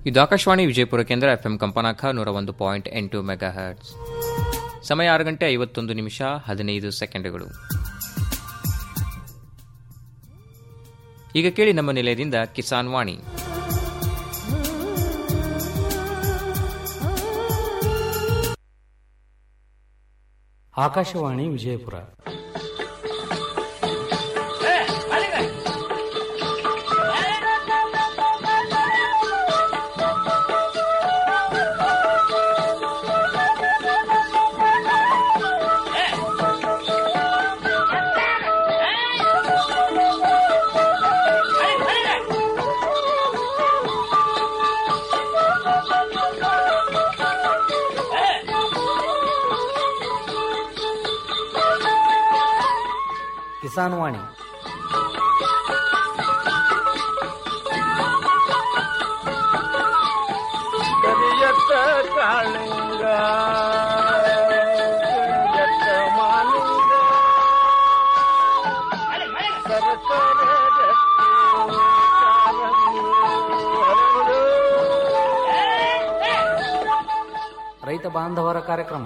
ಇದು ಆಕಾಶವಾಣಿ ವಿಜಯಪುರ ಕೇಂದ್ರ ಎಫ್ಎಂ ಕಂಪನಾಕ ನೂರ ಒಂದು ಪಾಯಿಂಟ್ ಎಂಟು ಮೆಗಾ ಹರ್ಟ್ಸ್ ಸಮಯ ಆರು ಗಂಟೆ ಐವತ್ತೊಂದು ನಿಮಿಷ ಹದಿನೈದು ಸೆಕೆಂಡುಗಳು ಈಗ ಕೇಳಿ ನಮ್ಮ ನಿಲಯದಿಂದ ಕಿಸಾನ್ ವಾಣಿ ಆಕಾಶವಾಣಿ ವಿಜಯಪುರ ಕಿಸಾನ್ ವಾಣಿ ಕರಿಯತ್ತ ಕಾಳಿಂಗ ಕರಿಯತ್ತ ಮಾಲಿಂಗ ಸರಸರ ರಕ್ತಿ ಕಾಲಂಗಿ ಹರಡು. ರೈತ ಬಾಂಧವರ ಕಾರ್ಯಕ್ರಮ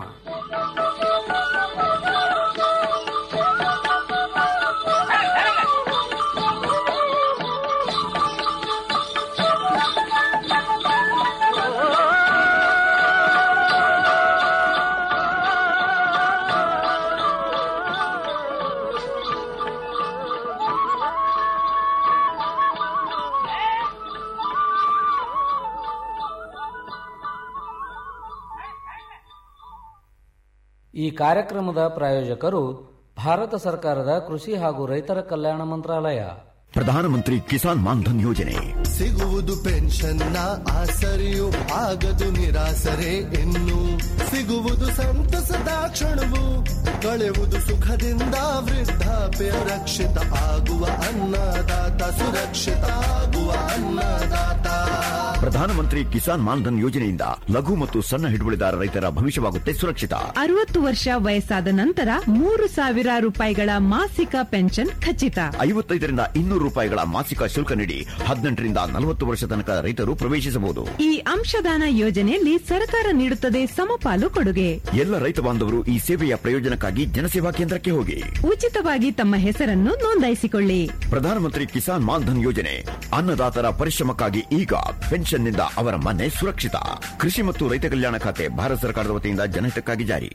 ಈ ಕಾರ್ಯಕ್ರಮದ ಪ್ರಾಯೋಜಕರು ಭಾರತ ಸರ್ಕಾರದ ಕೃಷಿ ಹಾಗೂ ರೈತರ ಕಲ್ಯಾಣ ಮಂತ್ರಾಲಯ ಪ್ರಧಾನಮಂತ್ರಿ ಕಿಸಾನ್ ಮಾನ್ಧನ್ ಯೋಜನೆ ಸಿಗುವುದು ಪೆನ್ಷನ್ನ ಆಸರೆಯು ಆಗದು ನಿರಾಸರೆ ಇನ್ನು ಸಿಗುವುದು ಸಂತಸದ ಕ್ಷಣವು ಕಳೆವುದು ಸುಖದಿಂದ ವೃದ್ಧಾಪ್ಯ ರಕ್ಷಿತ ಆಗುವ ಅನ್ನದಾತ ಸುರಕ್ಷಿತ ಆಗುವ ಅನ್ನದಾತ ಪ್ರಧಾನಮಂತ್ರಿ ಕಿಸಾನ್ ಮಾನ್ಧನ್ ಯೋಜನೆಯಿಂದ ಲಘು ಮತ್ತು ಸಣ್ಣ ಹಿಡುವಳಿದಾರ ರೈತರ ಭವಿಷ್ಯವಾಗುತ್ತೆ ಸುರಕ್ಷಿತ ಅರವತ್ತು ವರ್ಷ ವಯಸ್ಸಾದ ನಂತರ ಮೂರು ಸಾವಿರ ರೂಪಾಯಿಗಳ ಮಾಸಿಕ ಪೆನ್ಷನ್ ಖಚಿತ ಐವತ್ತೈದರಿಂದ ಇನ್ನೂರು ರೂಪಾಯಿಗಳ ಮಾಸಿಕ ಶುಲ್ಕ ನೀಡಿ ಹದಿನೆಂಟರಿಂದ ನಲವತ್ತು ವರ್ಷ ತನಕ ರೈತರು ಪ್ರವೇಶಿಸಬಹುದು ಈ ಅಂಶದಾನ ಯೋಜನೆಯಲ್ಲಿ ಸರ್ಕಾರ ನೀಡುತ್ತದೆ ಸಮಪಾಲು ಕೊಡುಗೆ ಎಲ್ಲ ರೈತ ಬಾಂಧವರು ಈ ಸೇವೆಯ ಪ್ರಯೋಜನಕ್ಕಾಗಿ ಜನಸೇವಾ ಕೇಂದ್ರಕ್ಕೆ ಹೋಗಿ ಉಚಿತವಾಗಿ ತಮ್ಮ ಹೆಸರನ್ನು ನೋಂದಾಯಿಸಿಕೊಳ್ಳಿ ಪ್ರಧಾನಮಂತ್ರಿ ಕಿಸಾನ್ ಮಾನ್ಧನ್ ಯೋಜನೆ ಅನ್ನದಾತರ ಪರಿಶ್ರಮಕ್ಕಾಗಿ ಈಗ ಪೆನ್ಷನ್ನಿಂದ ಅವರ ಮನೆ ಸುರಕ್ಷಿತ ಕೃಷಿ ಮತ್ತು ರೈತ ಕಲ್ಯಾಣ ಖಾತೆ ಭಾರತ ಸರ್ಕಾರದ ವತಿಯಿಂದ ಜನಹಿತಕ್ಕಾಗಿ ಜಾರಿ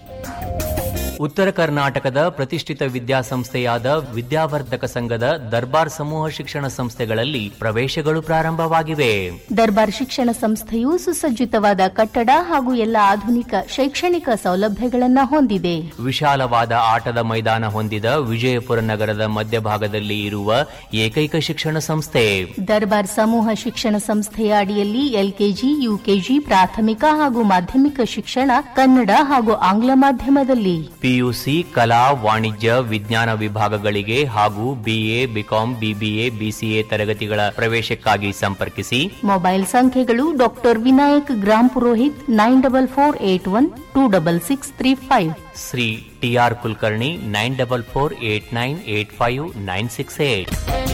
ಉತ್ತರ ಕರ್ನಾಟಕದ ಪ್ರತಿಷ್ಠಿತ ವಿದ್ಯಾಸಂಸ್ಥೆಯಾದ ವಿದ್ಯಾವರ್ಧಕ ಸಂಘದ ದರ್ಬಾರ್ ಸಮೂಹ ಶಿಕ್ಷಣ ಸಂಸ್ಥೆಗಳಲ್ಲಿ ಪ್ರವೇಶಗಳು ಪ್ರಾರಂಭವಾಗಿವೆ ದರ್ಬಾರ್ ಶಿಕ್ಷಣ ಸಂಸ್ಥೆಯು ಸುಸಜ್ಜಿತವಾದ ಕಟ್ಟಡ ಹಾಗೂ ಎಲ್ಲ ಆಧುನಿಕ ಶೈಕ್ಷಣಿಕ ಸೌಲಭ್ಯಗಳನ್ನು ಹೊಂದಿದೆ ವಿಶಾಲವಾದ ಆಟದ ಮೈದಾನ ಹೊಂದಿದ ವಿಜಯಪುರ ನಗರದ ಮಧ್ಯಭಾಗದಲ್ಲಿ ಇರುವ ಏಕೈಕ ಶಿಕ್ಷಣ ಸಂಸ್ಥೆ ದರ್ಬಾರ್ ಸಮೂಹ ಶಿಕ್ಷಣ ಸಂಸ್ಥೆಯ ಅಡಿಯಲ್ಲಿ ಎಲ್ಕೆಜಿ ಯುಕೆಜಿ ಪ್ರಾಥಮಿಕ ಹಾಗೂ ಮಾಧ್ಯಮಿಕ ಶಿಕ್ಷಣ ಕನ್ನಡ ಹಾಗೂ ಆಂಗ್ಲ ಮಾಧ್ಯಮದಲ್ಲಿ ಪಿಯುಸಿ ಕಲಾ ವಾಣಿಜ್ಯ ವಿಜ್ಞಾನ ವಿಭಾಗಗಳಿಗೆ ಹಾಗೂ ಬಿಎ ಬಿಕಾಂ ಬಿಬಿಎ ಬಿಸಿಎ ತರಗತಿಗಳ ಪ್ರವೇಶಕ್ಕಾಗಿ ಸಂಪರ್ಕಿಸಿ ಮೊಬೈಲ್ ಸಂಖ್ಯೆಗಳು doctor Vinayak Grampurohit nine double four eight one two double six three five Shri T R Kulkarni nine double four eight nine eight five nine six eight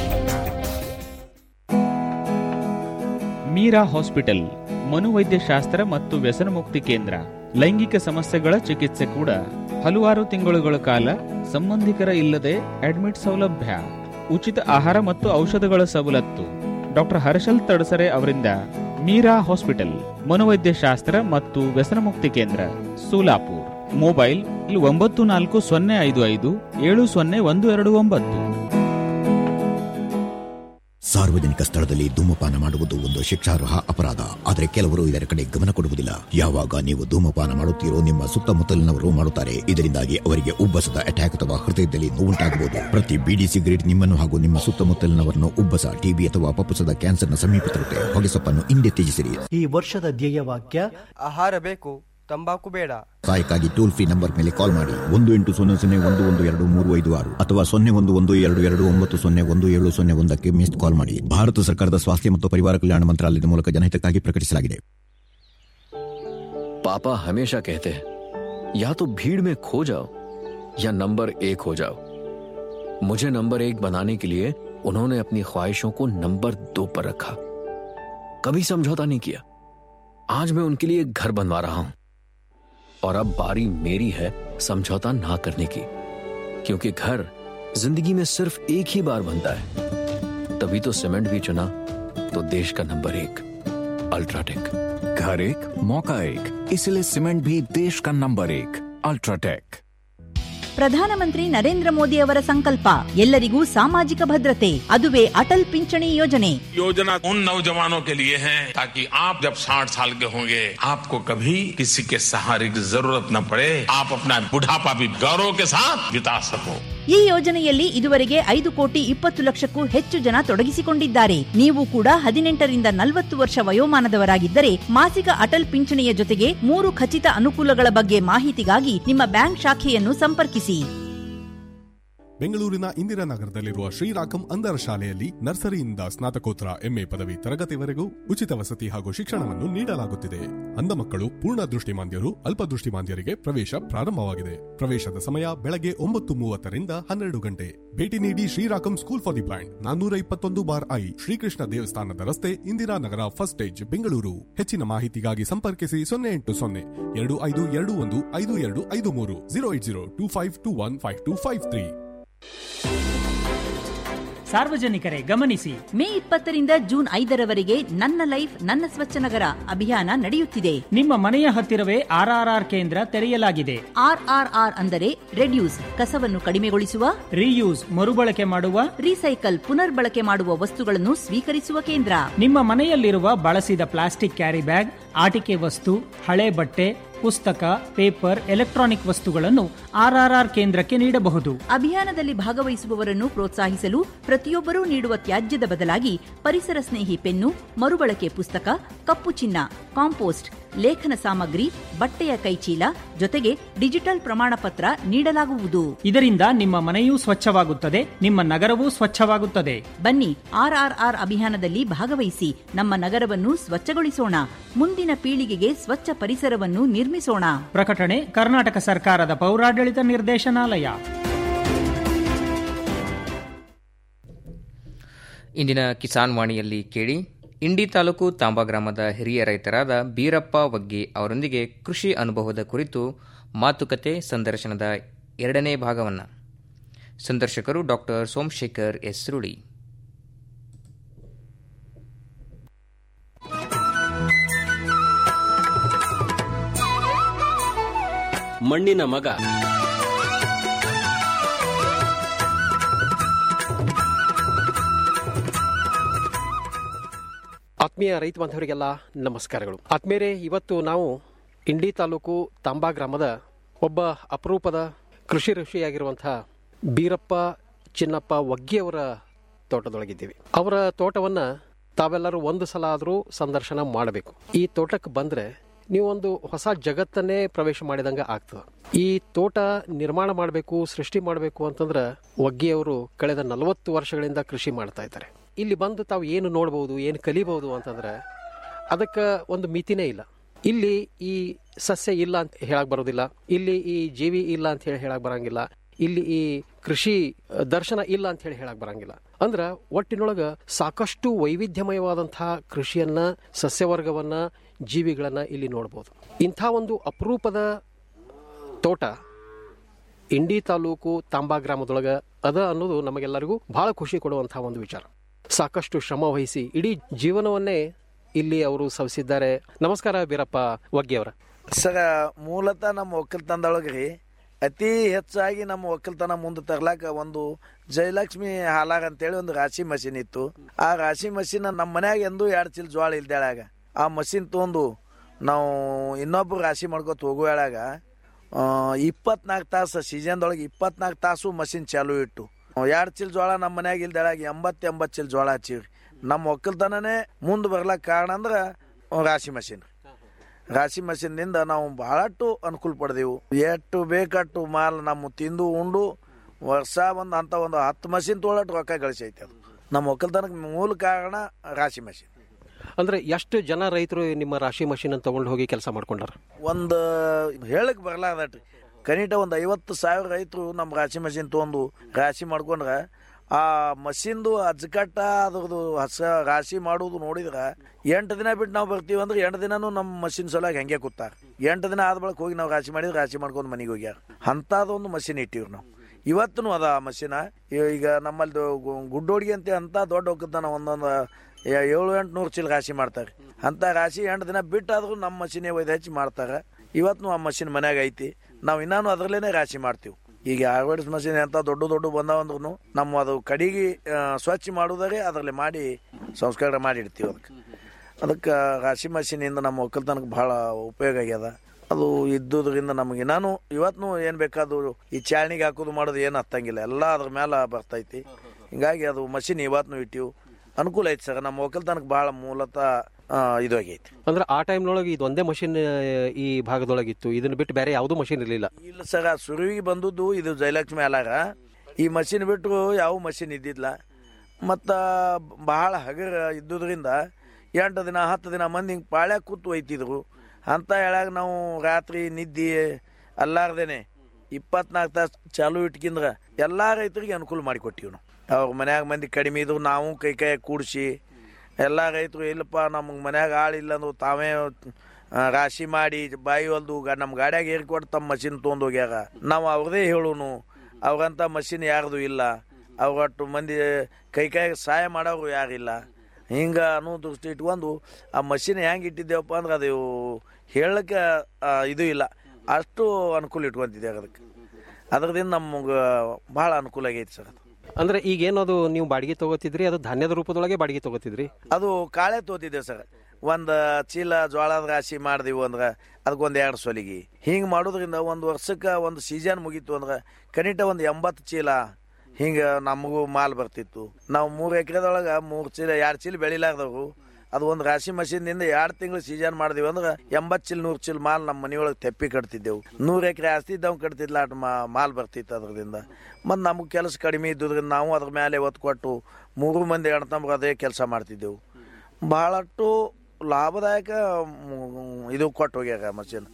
Meera hospital ಮನೋವೈದ್ಯಶಾಸ್ತ್ರ ಮತ್ತು ವ್ಯಸನಮುಕ್ತಿ ಕೇಂದ್ರ ಲೈಂಗಿಕ ಸಮಸ್ಯೆಗಳ ಚಿಕಿತ್ಸೆ ಕೂಡ ಹಲವಾರು ತಿಂಗಳುಗಳ ಕಾಲ ಸಂಬಂಧಿಕರ ಇಲ್ಲದೆ ಅಡ್ಮಿಟ್ ಸೌಲಭ್ಯ ಉಚಿತ ಆಹಾರ ಮತ್ತು ಔಷಧಗಳ ಸವಲತ್ತು ಡಾಕ್ಟರ್ ಹರ್ಷಲ್ ತಡಸರೆ ಅವರಿಂದ ಮೀರಾ ಹಾಸ್ಪಿಟಲ್ ಮನೋವೈದ್ಯಶಾಸ್ತ್ರ ಮತ್ತು ವ್ಯಸನಮುಕ್ತಿ ಕೇಂದ್ರ ಸೋಲಾಪುರ್ ಮೊಬೈಲ್ ಒಂಬತ್ತು ನಾಲ್ಕು ಸೊನ್ನೆ ಐದು ಐದು ಏಳು ಸೊನ್ನೆ ಒಂದು ಎರಡು ಒಂಬತ್ತು ಸಾರ್ವಜನಿಕ ಸ್ಥಳದಲ್ಲಿ ಧೂಮಪಾನ ಮಾಡುವುದು ಒಂದು ಶಿಕ್ಷಾರ್ಹ ಅಪರಾಧ ಆದರೆ ಕೆಲವರು ಇದರ ಕಡೆ ಗಮನ ಕೊಡುವುದಿಲ್ಲ ಯಾವಾಗ ನೀವು ಧೂಮಪಾನ ಮಾಡುತ್ತೀರೋ ನಿಮ್ಮ ಸುತ್ತಮುತ್ತಲಿನವರು ಮಾಡುತ್ತಾರೆ ಇದರಿಂದಾಗಿ ಅವರಿಗೆ ಉಬ್ಬಸದ ಅಟ್ಯಾಕ್ ಅಥವಾ ಹೃದಯದಲ್ಲಿ ನೋವುಂಟಾಗಬಹುದು ಪ್ರತಿ ಬಿಡಿ ಸಿಗರೇಟ್ ನಿಮ್ಮನ್ನು ಹಾಗೂ ನಿಮ್ಮ ಸುತ್ತಮುತ್ತಲಿನವರನ್ನು ಉಬ್ಬಸ ಟಿಬಿ ಅಥವಾ ಪಪ್ಪಸದ ಕ್ಯಾನ್ಸರ್ನ ಸಮೀಪ ತರುತ್ತೆ ಹೊಗೆಸೊಪ್ಪನ್ನು ಹಿಂದೆ ತ್ಯಜಿಸಿರಿ ಈ ವರ್ಷದ ಧ್ಯೇಯವಾಕ್ಯ ಆಹಾರ ಬೇಕು ತಂಬಾಕು ಬೇಡ ಸಹಾಯಕ್ಕಾಗಿ ಟೋಲ್ ಫ್ರೀ ನಂಬರ್ ಮೇಲೆ ಕಾಲ್ ಮಾಡಿ ಒಂದು ಎಂಟು ಸೊನ್ನೆ ಸೊನ್ನೆ ಒಂದು ಒಂದು ಎರಡು ಮೂರು ಐದು ಆರು ಅಥವಾ ಸೊನ್ನೆ ಒಂದು ಒಂದು ಎರಡು ಎರಡು ಒಂಬತ್ತು ಸೊನ್ನೆ ಒಂದು ಏಳು ಸೊನ್ನೆ ಒಂದಕ್ಕೆ ಮಿಸ್ಡ್ ಕಾಲ್ ಮಾಡಿ ಭಾರತ ಸರ್ಕಾರದ ಸ್ವಾಸ್ಥ್ಯ ಮತ್ತು ಪರಿವಾರ ಕಲ್ಯಾಣ ಮಂತ್ರಾಲಯದ ಮೂಲಕ ಜನಹಿತಕ್ಕಾಗಿ ಪ್ರಕಟಿಸಲಾಗಿದೆ पापा हमेशा कहते हैं या तो भीड़ में खो जाओ या नंबर एक हो जाओ मुझे नंबर एक बनाने के लिए उन्होंने अपनी ख्वाहिशों को नंबर दो पर रखा कभी समझौता नहीं किया आज मैं उनके लिए घर बनवा रहा हूं और अब बारी मेरी है समझौता ना करने की क्योंकि घर जिंदगी में सिर्फ एक ही बार बनता है तभी तो सीमेंट भी चुना तो देश का नंबर एक अल्ट्राटेक घर एक मौका एक इसलिए सीमेंट भी देश का नंबर एक अल्ट्राटेक ಪ್ರಧಾನಮಂತ್ರಿ ನರೇಂದ್ರ ಮೋದಿ ಅವರ ಸಂಕಲ್ಪ ಎಲ್ಲರಿಗೂ ಸಾಮಾಜಿಕ ಭದ್ರತೆ ಅದುವೇ ಅಟಲ್ ಪಿಂಚಣಿ ಯೋಜನೆ योजना उन नौजवानों के लिए है ताकि आप जब 60 साल के होंगे आपको कभी किसी के सहारे की जरूरत न पड़े आप अपना बुढ़ापा भी गौरव के साथ बिता सको ಈ ಯೋಜನೆಯಲ್ಲಿ ಇದುವರೆಗೆ ಐದು ಕೋಟಿ ಇಪ್ಪತ್ತು ಲಕ್ಷಕ್ಕೂ ಹೆಚ್ಚು ಜನ ತೊಡಗಿಸಿಕೊಂಡಿದ್ದಾರೆ ನೀವು ಕೂಡ ಹದಿನೆಂಟರಿಂದ ನಲವತ್ತು ವರ್ಷ ವಯೋಮಾನದವರಾಗಿದ್ದರೆ ಮಾಸಿಕ ಅಟಲ್ ಪಿಂಚಣಿಯ ಜೊತೆಗೆ ಮೂರು ಖಚಿತ ಅನುಕೂಲಗಳ ಬಗ್ಗೆ ಮಾಹಿತಿಗಾಗಿ ನಿಮ್ಮ ಬ್ಯಾಂಕ್ ಶಾಖೆಯನ್ನು ಸಂಪರ್ಕಿಸಿ ಬೆಂಗಳೂರಿನ ಇಂದಿರಾನಗರದಲ್ಲಿರುವ ಶ್ರೀರಾಕಂ ಅಂಧರ ಶಾಲೆಯಲ್ಲಿ ನರ್ಸರಿಯಿಂದ ಸ್ನಾತಕೋತ್ತರ ಎಂಎ ಪದವಿ ತರಗತಿವರೆಗೂ ಉಚಿತ ವಸತಿ ಹಾಗೂ ಶಿಕ್ಷಣವನ್ನು ನೀಡಲಾಗುತ್ತಿದೆ ಅಂಧ ಮಕ್ಕಳು ಪೂರ್ಣ ದೃಷ್ಟಿಮಾಂದ್ಯರು ಅಲ್ಪದೃಷ್ಟಿಮಾಂದ್ಯರಿಗೆ ಪ್ರವೇಶ ಪ್ರಾರಂಭವಾಗಿದೆ ಪ್ರವೇಶದ ಸಮಯ ಬೆಳಗ್ಗೆ ಒಂಬತ್ತು ಮೂವತ್ತರಿಂದ ಹನ್ನೆರಡು ಗಂಟೆ ಭೇಟಿ ನೀಡಿ ಶ್ರೀರಾಕಂ ಸ್ಕೂಲ್ ಫಾರ್ ದಿ ಬ್ಲೈಂಡ್ ನಾನ್ನೂರ ಇಪ್ಪತ್ತೊಂದು ಬಾರ್ ಐ ಶ್ರೀಕೃಷ್ಣ ದೇವಸ್ಥಾನದ ರಸ್ತೆ ಇಂದಿರಾನಗರ ಫಸ್ಟ್ ಸ್ಟೇಜ್ ಬೆಂಗಳೂರು ಹೆಚ್ಚಿನ ಮಾಹಿತಿಗಾಗಿ ಸಂಪರ್ಕಿಸಿ ಸೊನ್ನೆ ಎಂಟು ಸೊನ್ನೆ ಎರಡು ಐದು ಎರಡು ಒಂದು ಐದು ಎರಡು ಐದು ಮೂರು zero eight zero two five two one five two five three ಸಾರ್ವಜನಿಕರೇ ಗಮನಿಸಿ ಮೇ ಇಪ್ಪತ್ತರಿಂದ ಜೂನ್ ಐದರವರೆಗೆ ನನ್ನ ಲೈಫ್ ನನ್ನ ಸ್ವಚ್ಛ ನಗರ ಅಭಿಯಾನ ನಡೆಯುತ್ತಿದೆ ನಿಮ್ಮ ಮನೆಯ ಹತ್ತಿರವೇ ಆರ್ಆರ್ಆರ್ ಕೇಂದ್ರ ತೆರೆಯಲಾಗಿದೆ ಆರ್ಆರ್ಆರ್ ಅಂದರೆ ರೆಡ್ಯೂಸ್ ಕಸವನ್ನು ಕಡಿಮೆಗೊಳಿಸುವ ರೀಯೂಸ್ ಮರುಬಳಕೆ ಮಾಡುವ ರೀಸೈಕಲ್ ಪುನರ್ಬಳಕೆ ಮಾಡುವ ವಸ್ತುಗಳನ್ನು ಸ್ವೀಕರಿಸುವ ಕೇಂದ್ರ ನಿಮ್ಮ ಮನೆಯಲ್ಲಿರುವ ಬಳಸಿದ ಪ್ಲಾಸ್ಟಿಕ್ ಕ್ಯಾರಿ ಬ್ಯಾಗ್ ಆಟಿಕೆ ವಸ್ತು ಹಳೆ ಬಟ್ಟೆ ಪುಸ್ತಕ ಪೇಪರ್ ಎಲೆಕ್ಟ್ರಾನಿಕ್ ವಸ್ತುಗಳನ್ನು ಆರ್ಆರ್ಆರ್ ಕೇಂದ್ರಕ್ಕೆ ನೀಡಬಹುದು ಅಭಿಯಾನದಲ್ಲಿ ಭಾಗವಹಿಸುವವರನ್ನು ಪ್ರೋತ್ಸಾಹಿಸಲು ಪ್ರತಿಯೊಬ್ಬರೂ ನೀಡುವ ತ್ಯಾಜ್ಯದ ಬದಲಾಗಿ ಪರಿಸರ ಸ್ನೇಹಿ ಪೆನ್ನು ಮರುಬಳಕೆ ಪುಸ್ತಕ ಕಪ್ಪು ಚಿನ್ನ ಕಾಂಪೋಸ್ಟ್ ಲೇಖನ ಸಾಮಗ್ರಿ ಬಟ್ಟೆಯ ಕೈಚೀಲ ಜೊತೆಗೆ ಡಿಜಿಟಲ್ ಪ್ರಮಾಣ ಪತ್ರ ನೀಡಲಾಗುವುದು ಇದರಿಂದ ನಿಮ್ಮ ಮನೆಯೂ ಸ್ವಚ್ಛವಾಗುತ್ತದೆ ನಿಮ್ಮ ನಗರವೂ ಸ್ವಚ್ಛವಾಗುತ್ತದೆ ಬನ್ನಿ ಆರ್ಆರ್ಆರ್ ಅಭಿಯಾನದಲ್ಲಿ ಭಾಗವಹಿಸಿ ನಮ್ಮ ನಗರವನ್ನು ಸ್ವಚ್ಛಗೊಳಿಸೋಣ ಮುಂದಿನ ಪೀಳಿಗೆಗೆ ಸ್ವಚ್ಛ ಪರಿಸರವನ್ನು ನಿರ್ಮಿಸೋಣ ಪ್ರಕಟಣೆ ಕರ್ನಾಟಕ ಸರ್ಕಾರದ ಪೌರಾಡಳಿತ ನಿರ್ದೇಶನಾಲಯ ಇಂದಿನ ಕಿಸಾನ್ ವಾಣಿಯಲ್ಲಿ ಕೇಳಿ ಇಂಡಿ ತಾಲೂಕು ತಾಂಬಾ ಗ್ರಾಮದ ಹಿರಿಯ ರೈತರಾದ ಬೀರಪ್ಪ ವಗ್ಗಿ ಅವರೊಂದಿಗೆ ಕೃಷಿ ಅನುಭವದ ಕುರಿತು ಮಾತುಕತೆ ಸಂದರ್ಶನದ ಎರಡನೇ ಭಾಗವನ್ನು ಸಂದರ್ಶಕರು ಡಾಕ್ಟರ್ ಸೋಮಶೇಖರ್ ಎಸ್ ಸುರುಳಿ ಮಣ್ಣಿನ ಮಗ ಆತ್ಮೀಯ ರೈತ ಬಾಂಧವರಿಗೆಲ್ಲ ನಮಸ್ಕಾರಗಳು ಆತ್ಮೀಯರೇ ಇವತ್ತು ನಾವು ಇಂಡಿ ತಾಲೂಕು ತಾಂಬಾ ಗ್ರಾಮದ ಒಬ್ಬ ಅಪರೂಪದ ಕೃಷಿ ಋಷಿಯಾಗಿರುವಂತಹ ಬೀರಪ್ಪ ಚಿನ್ನಪ್ಪ ವಗ್ಗಿಯವರ ತೋಟದೊಳಗಿದ್ದೀವಿ ಅವರ ತೋಟವನ್ನ ತಾವೆಲ್ಲರೂ ಒಂದು ಸಲ ಆದರೂ ಸಂದರ್ಶನ ಮಾಡಬೇಕು ಈ ತೋಟಕ್ಕೆ ಬಂದ್ರೆ ನೀವು ಒಂದು ಹೊಸ ಜಗತ್ತನ್ನೇ ಪ್ರವೇಶ ಮಾಡಿದಂಗೆ ಆಗ್ತದೆ ಈ ತೋಟ ನಿರ್ಮಾಣ ಮಾಡಬೇಕು ಸೃಷ್ಟಿ ಮಾಡಬೇಕು ಅಂತಂದ್ರೆ ವಗ್ಗಿಯವರು ಕಳೆದ ನಲವತ್ತು ವರ್ಷಗಳಿಂದ ಕೃಷಿ ಮಾಡ್ತಾ ಇದ್ದಾರೆ ಇಲ್ಲಿ ಬಂದು ತಾವು ಏನು ನೋಡ್ಬೋದು ಏನು ಕಲಿಬಹುದು ಅಂತಂದ್ರೆ ಅದಕ್ಕೆ ಒಂದು ಮಿತಿನೇ ಇಲ್ಲ ಇಲ್ಲಿ ಈ ಸಸ್ಯ ಇಲ್ಲ ಅಂತ ಹೇಳಕ್ ಬರೋದಿಲ್ಲ ಇಲ್ಲಿ ಈ ಜೀವಿ ಇಲ್ಲ ಅಂತ ಹೇಳಿ ಹೇಳಕ್ ಬರಂಗಿಲ್ಲ ಇಲ್ಲಿ ಈ ಕೃಷಿ ದರ್ಶನ ಇಲ್ಲ ಅಂತ ಹೇಳಿ ಹೇಳಕ್ ಬರಂಗಿಲ್ಲ ಅಂದ್ರ ಒಟ್ಟಿನೊಳಗ ಸಾಕಷ್ಟು ವೈವಿಧ್ಯಮಯವಾದಂತಹ ಕೃಷಿಯನ್ನ ಸಸ್ಯವರ್ಗವನ್ನ ಜೀವಿಗಳನ್ನ ಇಲ್ಲಿ ನೋಡ್ಬೋದು ಇಂಥ ಒಂದು ಅಪರೂಪದ ತೋಟ ಇಂಡಿ ತಾಲೂಕು ತಾಂಬಾ ಗ್ರಾಮದೊಳಗ ಅದ ಅನ್ನೋದು ನಮಗೆಲ್ಲರಿಗೂ ಬಹಳ ಖುಷಿ ಕೊಡುವಂತಹ ಒಂದು ವಿಚಾರ ಸಾಕಷ್ಟು ಶ್ರಮ ವಹಿಸಿ ಇಡೀ ಜೀವನವನ್ನೇ ಇಲ್ಲಿ ಅವರು ಸವಿಸಿದ್ದಾರೆ ನಮಸ್ಕಾರ ಬೀರಪ್ಪ ವಗ್ಗಿಯವರ ಸರ ಮೂಲತಃ ನಮ್ಮ ಒಕ್ಕಲ್ತನದೊಳಗೆ ರೀ ಅತಿ ಹೆಚ್ಚಾಗಿ ನಮ್ಮ ಒಕ್ಕಲ್ತನ ಮುಂದೆ ತರ್ಲಾಕ ಒಂದು ಜಯಲಕ್ಷ್ಮಿ ಹಾಲಾಗ ಅಂತೇಳಿ ಒಂದು ರಾಶಿ ಮಷಿನ್ ಇತ್ತು ಆ ರಾಶಿ ಮಷಿನ್ ನಮ್ಮ ಮನ್ಯಾಗ ಎಂದೂ ಎರಡು ಚೀಲ ಜೋಳ ಇಲ್ದೇಳಾಗ ಆ ಮಷಿನ್ ತೊಗೊಂಡು ನಾವು ಇನ್ನೊಬ್ರು ರಾಶಿ ಮಾಡ್ಕೊತ ಹೋಗುವಾಗ ಇಪ್ಪತ್ನಾಲ್ಕು ತಾಸು ಸೀಸನ್ದೊಳಗೆ ಇಪ್ಪತ್ನಾಲ್ಕು ತಾಸು ಮಷಿನ್ ಚಾಲು ಇಟ್ಟು ಎರಡು ಚೀಲ ಜೋಳ ನಮ್ಮ ಮನ್ಯಾಗ ಇಲ್ದೇಳಾಗ ಎಂಬತ್ತು ಎಂಬತ್ತು ಚೀಲ ಜೋಳ ಹಚ್ಚಿವ್ರಿ ನಮ್ಮ ಒಕ್ಕಲ್ತನನೇ ಮುಂದೆ ಬರ್ಲಕ್ಕ ಕಾರಣ ಅಂದ್ರೆ ರಾಶಿ ಮಷಿನ್ ರಾಶಿ ಮಷಿನ್ನಿಂದ ನಾವು ಬಹಳಷ್ಟು ಅನುಕೂಲ ಪಡೆದೆವು ಎಷ್ಟು ಬೇಕಟ್ಟು ಮಾಲ್ ನಮ್ಮ ತಿಂದು ಉಂಡು ವರ್ಷ ಒಂದು ಅಂತ ಒಂದು ಹತ್ತು ಮಷಿನ್ ತೊಗೊಳಟ್ಟು ರೊಕ್ಕ ಗಳಿಸೈತೆ ಅದು ನಮ್ಮ ಒಕ್ಕಲ್ತನಕ್ಕೆ ಮೂಲ ಕಾರಣ ರಾಶಿ ಮಷಿನ್ ಅಂದ್ರೆ ಎಷ್ಟು ಜನ ರೈತರು ನಿಮ್ಮ ರಾಶಿ ಮಷಿನ್ ಅನ್ನು ತಗೊಂಡು ಹೋಗಿ ಕೆಲಸ ಮಾಡ್ಕೊಂಡಾರ ಒಂದು ಹೇಳಕ್ ಬರಲಾರ್ದಟ್ರಿ ಕನಿಷ್ಠ ಒಂದು ಐವತ್ತು ಸಾವಿರ ರೈತರು ನಮ್ಮ ರಾಶಿ ಮಷಿನ್ ತೊಗೊಂಡು ರಾಶಿ ಮಾಡ್ಕೊಂಡ್ರೆ ಆ ಮಷಿನ್ದು ಅಜ್ಕಟ್ಟ ಅದ್ರದ್ದು ಹಸ ರಾಶಿ ಮಾಡೋದು ನೋಡಿದ್ರೆ ಎಂಟು ದಿನ ಬಿಟ್ಟು ನಾವು ಬರ್ತೀವಿ ಅಂದ್ರೆ ಎಂಟು ದಿನನೂ ನಮ್ಮ ಮಷಿನ್ ಸಲುವಾಗಿ ಹೆಂಗೆ ಕೂತಾರ ಎಂಟು ದಿನ ಆದ ಬಳಿಕ ಹೋಗಿ ನಾವು ರಾಶಿ ಮಾಡಿದ್ರೆ ರಾಶಿ ಮಾಡ್ಕೊಂಡು ಮನೆಗೆ ಹೋಗ್ಯಾರ ಅಂಥದ್ದೊಂದು ಮಷಿನ್ ಇಟ್ಟಿವ್ರಿ ನಾವು ಇವತ್ತೂ ಅದ ಆ ಮಷಿನ ಈಗ ನಮ್ಮಲ್ಲಿ ಗುಡ್ಡೋಡಿಗೆ ಅಂತ ಅಂತ ದೊಡ್ಡ ಒಕ್ಕಲ್ತನ ಒಂದೊಂದು ಏ- ಏಳು ಎಂಟು ನೂರು ಚೀಲ ರಾಶಿ ಮಾಡ್ತಾರೆ ಅಂಥ ರಾಶಿ ಎಂಟು ದಿನ ಬಿಟ್ಟಾದ್ರೂ ನಮ್ಮ ಮಷಿನೇ ಒಯ್ದು ಹಚ್ಚಿ ಮಾಡ್ತಾರೆ ಇವತ್ತು ಆ ಮಷಿನ್ ಮನ್ಯಾಗ ಐತಿ ನಾವು ಇನ್ನೂ ಅದರಲ್ಲೇ ರಾಶಿ ಮಾಡ್ತೀವಿ ಈಗ ಆರ್ವೈಡ್ಸ್ ಮಷಿನ್ ಎಂತ ದೊಡ್ಡ ದೊಡ್ಡ ಬಂದಾವಂದ್ರೂ ನಮ್ಮ ಅದು ಕಡಿಗೆ ಆ, ಸ್ವಚ್ಛ ಮಾಡುವುದರೆ ಅದರಲ್ಲಿ ಮಾಡಿ ಸಂಸ್ಕಾರ ಮಾಡಿ ಇಡ್ತೀವಿ ಅದಕ್ಕೆ ಅದಕ್ಕೆ ರಾಶಿ ಮಷಿನಿಂದ ನಮ್ಮ ಒಕ್ಕಲ್ತನಕ್ಕೆ ಭಾಳ ಉಪಯೋಗ ಆಗ್ಯದ ಅದು ಇದ್ದುದರಿಂದ ನಮಗೆ ನಾನು ಇವತ್ತು ಏನು ಬೇಕಾದ್ರು ಈ ಚಾಳ್ನಿಗೆ ಹಾಕೋದು ಮಾಡೋದು ಏನು ಹತ್ತಂಗಿಲ್ಲ ಎಲ್ಲ ಅದ್ರ ಮೇಲೆ ಬರ್ತೈತಿ ಹಿಂಗಾಗಿ ಅದು ಮಷಿನ್ ಇವತ್ತು ಇಟ್ಟಿವು ಅನುಕೂಲ ಐತಿ ಸರ್ ನಮ್ಮ ಒಕ್ಕಲ್ತನಕ್ಕೆ ಭಾಳ ಮೂಲತಃ ಆ, ಇದು ಆಗೈತಿ ಅಂದ್ರೆ ಆ ಟೈಮ್ನೊಳಗೆ ಇದು ಒಂದೇ ಮಷಿನ್ ಈ ಭಾಗದೊಳಗಿತ್ತು ಇದನ್ನ ಬಿಟ್ಟು ಬೇರೆ ಯಾವುದೂ ಮಷಿನ್ ಇರಲಿಲ್ಲ ಇಲ್ಲ ಸರ್ ಆ ಸುರುವಿಗೆ ಬಂದದ್ದು ಇದು ಜಯಲಕ್ಷ್ಮಿ ಅಲಾಗ ಈ ಮಷಿನ್ ಬಿಟ್ಟರು ಯಾವ ಮಷಿನ್ ಇದ್ದಿದ್ದಿಲ್ಲ ಮತ್ತು ಬಹಳ ಹಗರ ಇದ್ದುದರಿಂದ ಎಂಟು ದಿನ ಹತ್ತು ದಿನ ಮಂದಿ ಹಿಂಗೆ ಪಾಳ್ಯಾಗ ಕೂತು ಒಯ್ತಿದ್ರು ಅಂತ ಹೇಳಾಗ ನಾವು ರಾತ್ರಿ ನಿದ್ದೆ ಅಲ್ಲಾರ್ದೇನೆ ಇಪ್ಪತ್ನಾಲ್ಕು ತಾಸು ಚಾಲು ಇಟ್ಕಿಂದ್ರೆ ಎಲ್ಲ ರೈತರಿಗೆ ಅನುಕೂಲ ಮಾಡಿಕೊಟ್ಟಿವಿ ನಾವು ಅವ್ರ ಮನ್ಯಾಗ ಮಂದಿ ಕಡಿಮೆ ಇದ್ರು ನಾವು ಕೈ ಕೈ ಕೂಡಿಸಿ ಎಲ್ಲ ರೈತರು ಇಲ್ಲಪ್ಪ ನಮಗೆ ಮನ್ಯಾಗ ಆಳಿಲ್ಲ ಅಂದ್ರು ತಾವೇ ಆ, ರಾಶಿ ಮಾಡಿ ಬಾಯಿ ಹೊಲ್ದು ಗ ನಮ್ಮ ಗಾಡ್ಯಾಗ ಏರ್ಕೊಟ್ಟು ತಮ್ಮ ಮಷಿನ್ ತೊಗೊಂಡು ಹೋಗ್ಯಾರ ನಾವು ಅವ್ರದೇ ಹೇಳೋನು ಅವ್ರಂಥ ಮಷಿನ್ ಯಾರ್ದು ಇಲ್ಲ ಅವ್ರಟ್ಟು ಮಂದಿ ಕೈ ಕೈ ಸಹಾಯ ಮಾಡೋರು ಯಾರಿಲ್ಲ ಹಿಂಗೆ ಅನ್ನೋ ದೃಷ್ಟಿ ಇಟ್ಕೊಂಡು ಆ ಮಷಿನ್ ಹೆಂಗೆ ಇಟ್ಟಿದ್ದೇವಪ್ಪ ಅಂದ್ರೆ ಅದು ಹೇಳಕ್ಕೆ ಆ, ಇದು ಇಲ್ಲ ಅಷ್ಟು ಅನುಕೂಲ ಇಟ್ಕೊಂತಿದ್ದೇವೆ ಅದಕ್ಕೆ ಅದ್ರದಿಂದ ನಮಗೆ ಭಾಳ ಅನುಕೂಲ ಆಗೈತಿ ಸರ್ ಅದು ಅಂದ್ರೆ ಈಗ ಏನದು ನೀವು ಬಾಡಿಗೆ ತಗೋತಿದ್ರಿ ಅದು ಧಾನ್ಯದ ರೂಪದೊಳಗೆ ಬಾಡಿಗೆ ತಗೋತಿದ್ರಿ ಅದು ಕಾಳೆ ತೋತಿದ್ದೇವೆ ಸರ್ ಒಂದು ಚೀಲ ಜೋಳದ ರಾಶಿ ಮಾಡಿದೆವು ಅಂದ್ರೆ ಅದಕ್ಕೊಂದು ಎರಡು ಸೊಲಿಗೆ ಹಿಂಗೆ ಮಾಡೋದ್ರಿಂದ ಒಂದು ವರ್ಷಕ್ಕೆ ಒಂದು ಸೀಸನ್ ಮುಗೀತು ಅಂದ್ರೆ ಕನಿಷ್ಠ ಒಂದು ಎಂಬತ್ತು ಚೀಲ ಹಿಂಗೆ ನಮಗೂ ಮಾಲ್ ಬರ್ತಿತ್ತು ನಾವು ಮೂರು ಎಕರೆದೊಳಗೆ ಮೂರು ಚೀಲ ಎರಡು ಚೀಲ ಬೆಳಿಲಾರ್ದವು ಅದು ಒಂದು ರಾಶಿ ಮಷೀನ್ದಿಂದ ಎರಡು ತಿಂಗಳು ಸೀಸನ್ ಮಾಡಿದೀವಿ ಅಂದ್ರೆ ಎಂಬತ್ತು ಚೀಲ ನೂರು ಚೀಲ ಮಾಲ್ ನಮ್ಮ ಮನೆಯೊಳಗೆ ತೆಪ್ಪಿ ಕಟ್ತಿದ್ದೆವು ನೂರು ಎಕರೆ ಆಸ್ತಿ ಇದ್ದವ್ ಕಟ್ತಿದ್ಲ ಅಟ್ ಮಾ ಮಾಲ್ ಬರ್ತಿತ್ತು ಅದ್ರದಿಂದ ಮತ್ತು ನಮಗೆ ಕೆಲಸ ಕಡಿಮೆ ಇದ್ದುದ್ರಿಂದ ನಾವು ಅದ್ರ ಮೇಲೆ ಒತ್ತು ಕೊಟ್ಟು ಮೂರು ಮಂದಿ ಹೆಣ್ತಂಬ್ರು ಅದೇ ಕೆಲಸ ಮಾಡ್ತಿದ್ದೆವು ಭಾಳಷ್ಟು ಲಾಭದಾಯಕ ಮ್, ಇದು ಕೊಟ್ಟು ಹೋಗ್ಯಾರ ಮಷೀನ್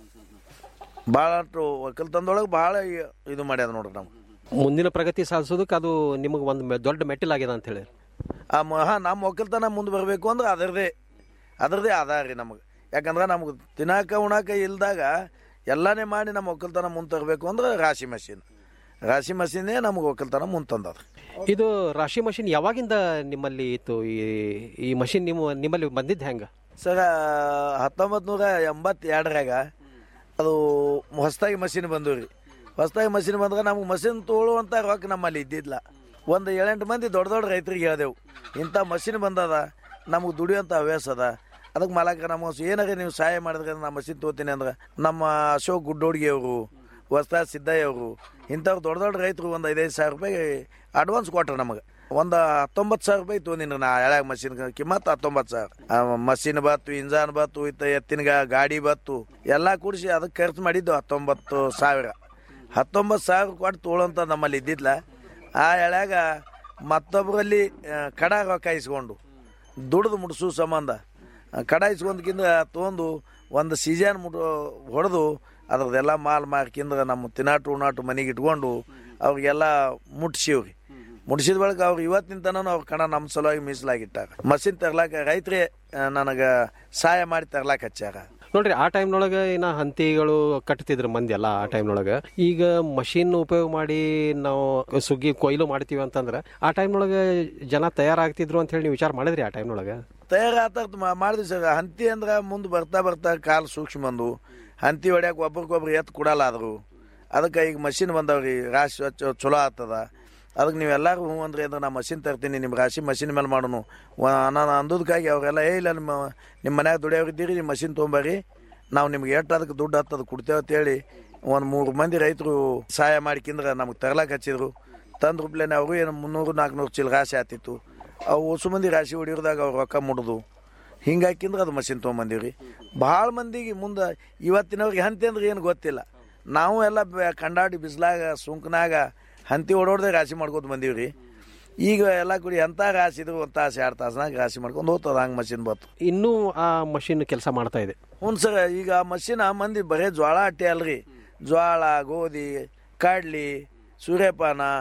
ಭಾಳಷ್ಟು ಒಕ್ಕಲ್ತನದೊಳಗೆ ಭಾಳ ಇದು ಮಾಡ್ಯಾದ ನೋಡ್ರಿ ನಾವು ಮುಂದಿನ ಪ್ರಗತಿ ಸಾಧಿಸೋದಕ್ಕೆ ಅದು ನಿಮಗೆ ಒಂದು ಮೆ- ದೊಡ್ಡ ಮೆಟ್ಟಿಲಾಗ್ಯದ ಅಂತ ಹೇಳಿ ಆ ಮ- ಹಾ ನಮ್ಮ ಒಕ್ಕಲ್ತನ ಮುಂದೆ ಬರಬೇಕು ಅಂದ್ರೆ ಅದರದೇ ಅದರದೇ ಆಧಾರ ರೀ ನಮಗೆ ಯಾಕಂದ್ರೆ ನಮ್ಗೆ ತಿನ್ನಾಕ ಉಣಾಕ ಇಲ್ದಾಗ ಎಲ್ಲನೇ ಮಾಡಿ ನಮ್ಮ ಒಕ್ಕಲ್ತನ ಮುಂದೆ ತರಬೇಕು ಅಂದ್ರೆ ರಾಶಿ ಮಷೀನ್ ರಾಶಿ ಮಷೀನೇ ನಮಗೆ ಒಕ್ಕಲ್ತನ ಮುಂದೆ ತಂದದ ಇದು ರಾಶಿ ಮಷಿನ್ ಯಾವಾಗಿಂದ ನಿಮ್ಮಲ್ಲಿ ಇತ್ತು ಈ ಈ ಮಷಿನ್ ನಿಮ್ಮ ನಿಮ್ಮಲ್ಲಿ ಬಂದಿದ್ದು ಹೆಂಗ ಸರ ಹತ್ತೊಂಬತ್ತು ನೂರ ಎಂಬತ್ತೆರಡರಾಗ ಅದು ಹೊಸದಾಗಿ ಮಷಿನ್ ಬಂದವು ರೀ ಹೊಸದಾಗಿ ಮಷಿನ್ ಬಂದ್ರೆ ನಮ್ಗೆ ಮಷಿನ್ ತೊಗೊಳ್ಳುವಂಥ ರೊಕ್ಕ ನಮ್ಮಲ್ಲಿ ಇದ್ದಿದ್ದಿಲ್ಲ ಒಂದು ಏಳೆಂಟು ಮಂದಿ ದೊಡ್ಡ ದೊಡ್ಡ ರೈತರಿಗೆ ಹೇಳ್ದೆವು ಇಂಥ ಮಷಿನ್ ಬಂದದ ನಮಗೆ ದುಡಿಯೋಂಥ ಹವ್ಯಾಸ ಅದ ಅದಕ್ಕೆ ಮಾಲಕ ನಮಗೆ ಏನಾರ ನೀವು ಸಹಾಯ ಮಾಡಿದ್ರೆ ನಾ ಮಷಿನ್ ತೊಗೋತೀನಿ ಅಂದ್ರೆ ನಮ್ಮ ಅಶೋಕ್ ಗುಡ್ಡೋಡ್ಗಿ ಅವರು ಹೊಸ್ತಾದ್ ಸಿದ್ದಯ್ಯ ಅವರು ಇಂಥವ್ರು ದೊಡ್ಡ ದೊಡ್ಡ ರೈತರು ಒಂದು ಐದೈದು ಸಾವಿರ ರೂಪಾಯಿ ಅಡ್ವಾನ್ಸ್ ಕೊಟ್ರು ನಮಗೆ ಒಂದು ಹತ್ತೊಂಬತ್ತು ಸಾವಿರ ರೂಪಾಯಿ ತೊಗೊಂಡಿನಿ ನಾ ಎಳ್ಯಾಗ ಮಷಿನ್ ಕಿಮ್ಮತ್ತು ಹತ್ತೊಂಬತ್ತು ಸಾವಿರ ಮಷಿನ್ ಬತ್ತು ಇಂಜಾನ್ ಬತ್ತು ಇತ್ತ ಎತ್ತಿನ ಗಾ- ಗಾಡಿ ಬತ್ತು ಎಲ್ಲ ಕೂಡಿಸಿ ಅದಕ್ಕೆ ಖರ್ಚು ಮಾಡಿದ್ದು ಹತ್ತೊಂಬತ್ತು ಸಾವಿರ ಹತ್ತೊಂಬತ್ತು ಸಾವಿರ ಕೊಟ್ಟು ತೊಗೊಳಂತ ನಮ್ಮಲ್ಲಿ ಇದ್ದಿದ್ಲ ಆ ಎಳ್ಯಾಗ ಮತ್ತೊಬ್ಬರಲ್ಲಿ ಆ, ಕಡ ರೊಕ್ಕ ಇಸ್ಕೊಂಡು ದುಡ್ದು ಮುಡ್ಸು ಸಂಬಂಧ ಆ, ಕಡ ಇಸ್ಕೊಂಡ್ಕಿಂದ ತೊಗೊಂಡು ಒಂದು ಸೀಸನ್ ಮುಟ್ ಹೊಡೆದು ಅದ್ರದ್ದೆಲ್ಲ ಮಾಲ್ ಮಾರ್ಕಿಂದ ನಮ್ಮ ತಿನ್ನಾಟು ಉಣಾಟು ಮನೆಗೆ ಇಟ್ಕೊಂಡು ಅವ್ರಿಗೆಲ್ಲ ಮುಟ್ಸಿವ್ರಿ ಮುಟ್ಸಿದ ಬಳಿಕ ಅವ್ರು ಇವತ್ತಿನ ತನಕ ಅವ್ರ ಕಣ ನಮ್ಮ ಸಲುವಾಗಿ ಮೀಸಲಾಗಿಟ್ಟಾರ ಮಷಿನ್ ತರ್ಲಾಕ ರೈತರೇ ನನಗೆ ಸಹಾಯ ಮಾಡಿ ತರ್ಲಾಕ ಹಚ್ಚಾರ ನೋಡ್ರಿ ಆ ಟೈಮ್ನೊಳಗೆ ಇನ್ನ ಹಂತಿಗಳು ಕಟ್ತಿದ್ರು ಮಂದಿ ಎಲ್ಲ ಆ ಟೈಮ್ನೊಳಗೆ ಈಗ ಮಷಿನ್ ಉಪಯೋಗ ಮಾಡಿ ನಾವು ಸುಗ್ಗಿ ಕೊಯ್ಲು ಮಾಡ್ತೀವಿ ಅಂತಂದ್ರೆ ಆ ಟೈಮ್ನೊಳಗೆ ಜನ ತಯಾರಾಗ್ತಿದ್ರು ಅಂತ ಹೇಳಿ ನೀವು ವಿಚಾರ ಮಾಡಿದ್ರಿ ಆ ಟೈಮ್ನೊಳಗೆ ತಯಾರಾತ ಮಾಡಿದ್ವಿ ಸರ್ ಹಂತಿ ಅಂದ್ರೆ ಮುಂದೆ ಬರ್ತಾ ಬರ್ತಾ ಕಾಲು ಸೂಕ್ಷ್ಮ ಬಂದು ಹಂತಿ ಹೊಡ್ಯಾಕ ಒಬ್ರಿಗೊಬ್ರು ಎತ್ತು ಕೊಡಲ್ಲ ಆದ್ರು ಅದಕ್ಕೆ ಈಗ ಮಷಿನ್ ಬಂದವ್ರಿ ರಾಶಿ ಚೊ- ಚಲೋ ಆಗ್ತದ ಅದಕ್ಕೆ ನೀವೆಲ್ಲರೂ ಹ್ಞೂ ಅಂದ್ರೆ ಅಂದ್ರೆ ನಾ ಮಷಿನ್ ತರ್ತೀನಿ ನಿಮ್ಮ ರಾಶಿ ಮಷಿನ್ ಮೇಲೆ ಮಾಡೋನು ವ- ನಾನು ಅಂದದಕ್ಕಾಗಿ ಅವರೆಲ್ಲ ಏ ಇಲ್ಲ ನಿಮ್ಮ ನಿಮ್ಮ ಮನ್ಯಾಗ ದುಡಿಯೋರಿದ್ದೀರಿ ನಿಮ್ಮ ಮಷಿನ್ ತೊಗೊಂಬರ್ರಿ ನಾವು ನಿಮ್ಗೆ ಎಷ್ಟು ಅದಕ್ಕೆ ದುಡ್ಡು ಹತ್ತದ ಕೊಡ್ತೇವೆ ಅಂತೇಳಿ ಒಂದು ಮೂರು ಮಂದಿ ರೈತರು ಸಹಾಯ ಮಾಡಿಕಿಂದ್ರೆ ನಮ್ಗೆ ತರ್ಲಾಕ್ ಹಚ್ಚಿದ್ರು ತಂದು ರೂಪ್ಲೇನೆ ಅವರು ಏನು ಮುನ್ನೂರು ನಾಲ್ಕುನೂರು ಚೀಲ ರಾಶಿ ಆತಿತ್ತು ಅವು ಹೊಸ ಮಂದಿ ರಾಶಿ ಹೊಡಿಯೋದಾಗ ಅವ್ರು ರೊಕ್ಕ ಮುಡ್ದು ಹಿಂಗೆ ಹಾಕಿಂದ್ರೆ ಅದು ಮಷಿನ್ ತೊಗೊಂಬಂದೀವಿ ಭಾಳ ಮಂದಿಗೆ ಮುಂದೆ ಇವತ್ತಿನವ್ರಿಗೆ ಹಂತಿ ಅಂದ್ರೆ ಏನು ಗೊತ್ತಿಲ್ಲ ನಾವು ಎಲ್ಲ ಬೆ- ಕಂಡಾಡಿ ಬಿಸಿಲಾಗ ಸುಂಕನಾಗ ಹಂತಿ ಓಡೋಡ್ದೆ ರಾಶಿ ಮಾಡ್ಕೊತ ಬಂದೀವಿ ರೀ ಈಗ ಎಲ್ಲ ಕುಡಿ ಎಂಥ ರಾಶಿ ಇದ್ರು ಒಂದು ತಾಸು ಎರಡು ತಾಸ್ನಾಗ ರಾಶಿ ಮಾಡ್ಕೊಂಡು ಹೋಗ್ತದ ಹಂಗೆ ಮಷಿನ್ ಬತ್ತು ಇನ್ನೂ ಆ ಮಷಿನ್ ಕೆಲಸ ಮಾಡ್ತಾ ಇದೆ ಹ್ಞೂ ಸರ್ ಈಗ ಆ ಮಷಿನ್ ಆ ಮಂದಿ ಬರೇ ಜ್ವಾಳ ಅಟ್ಟೆ ಅಲ್ರಿ ಜ್ವಾಳ ಗೋಧಿ ಕಡ್ಲಿ ಸೂರ್ಯಪಾನ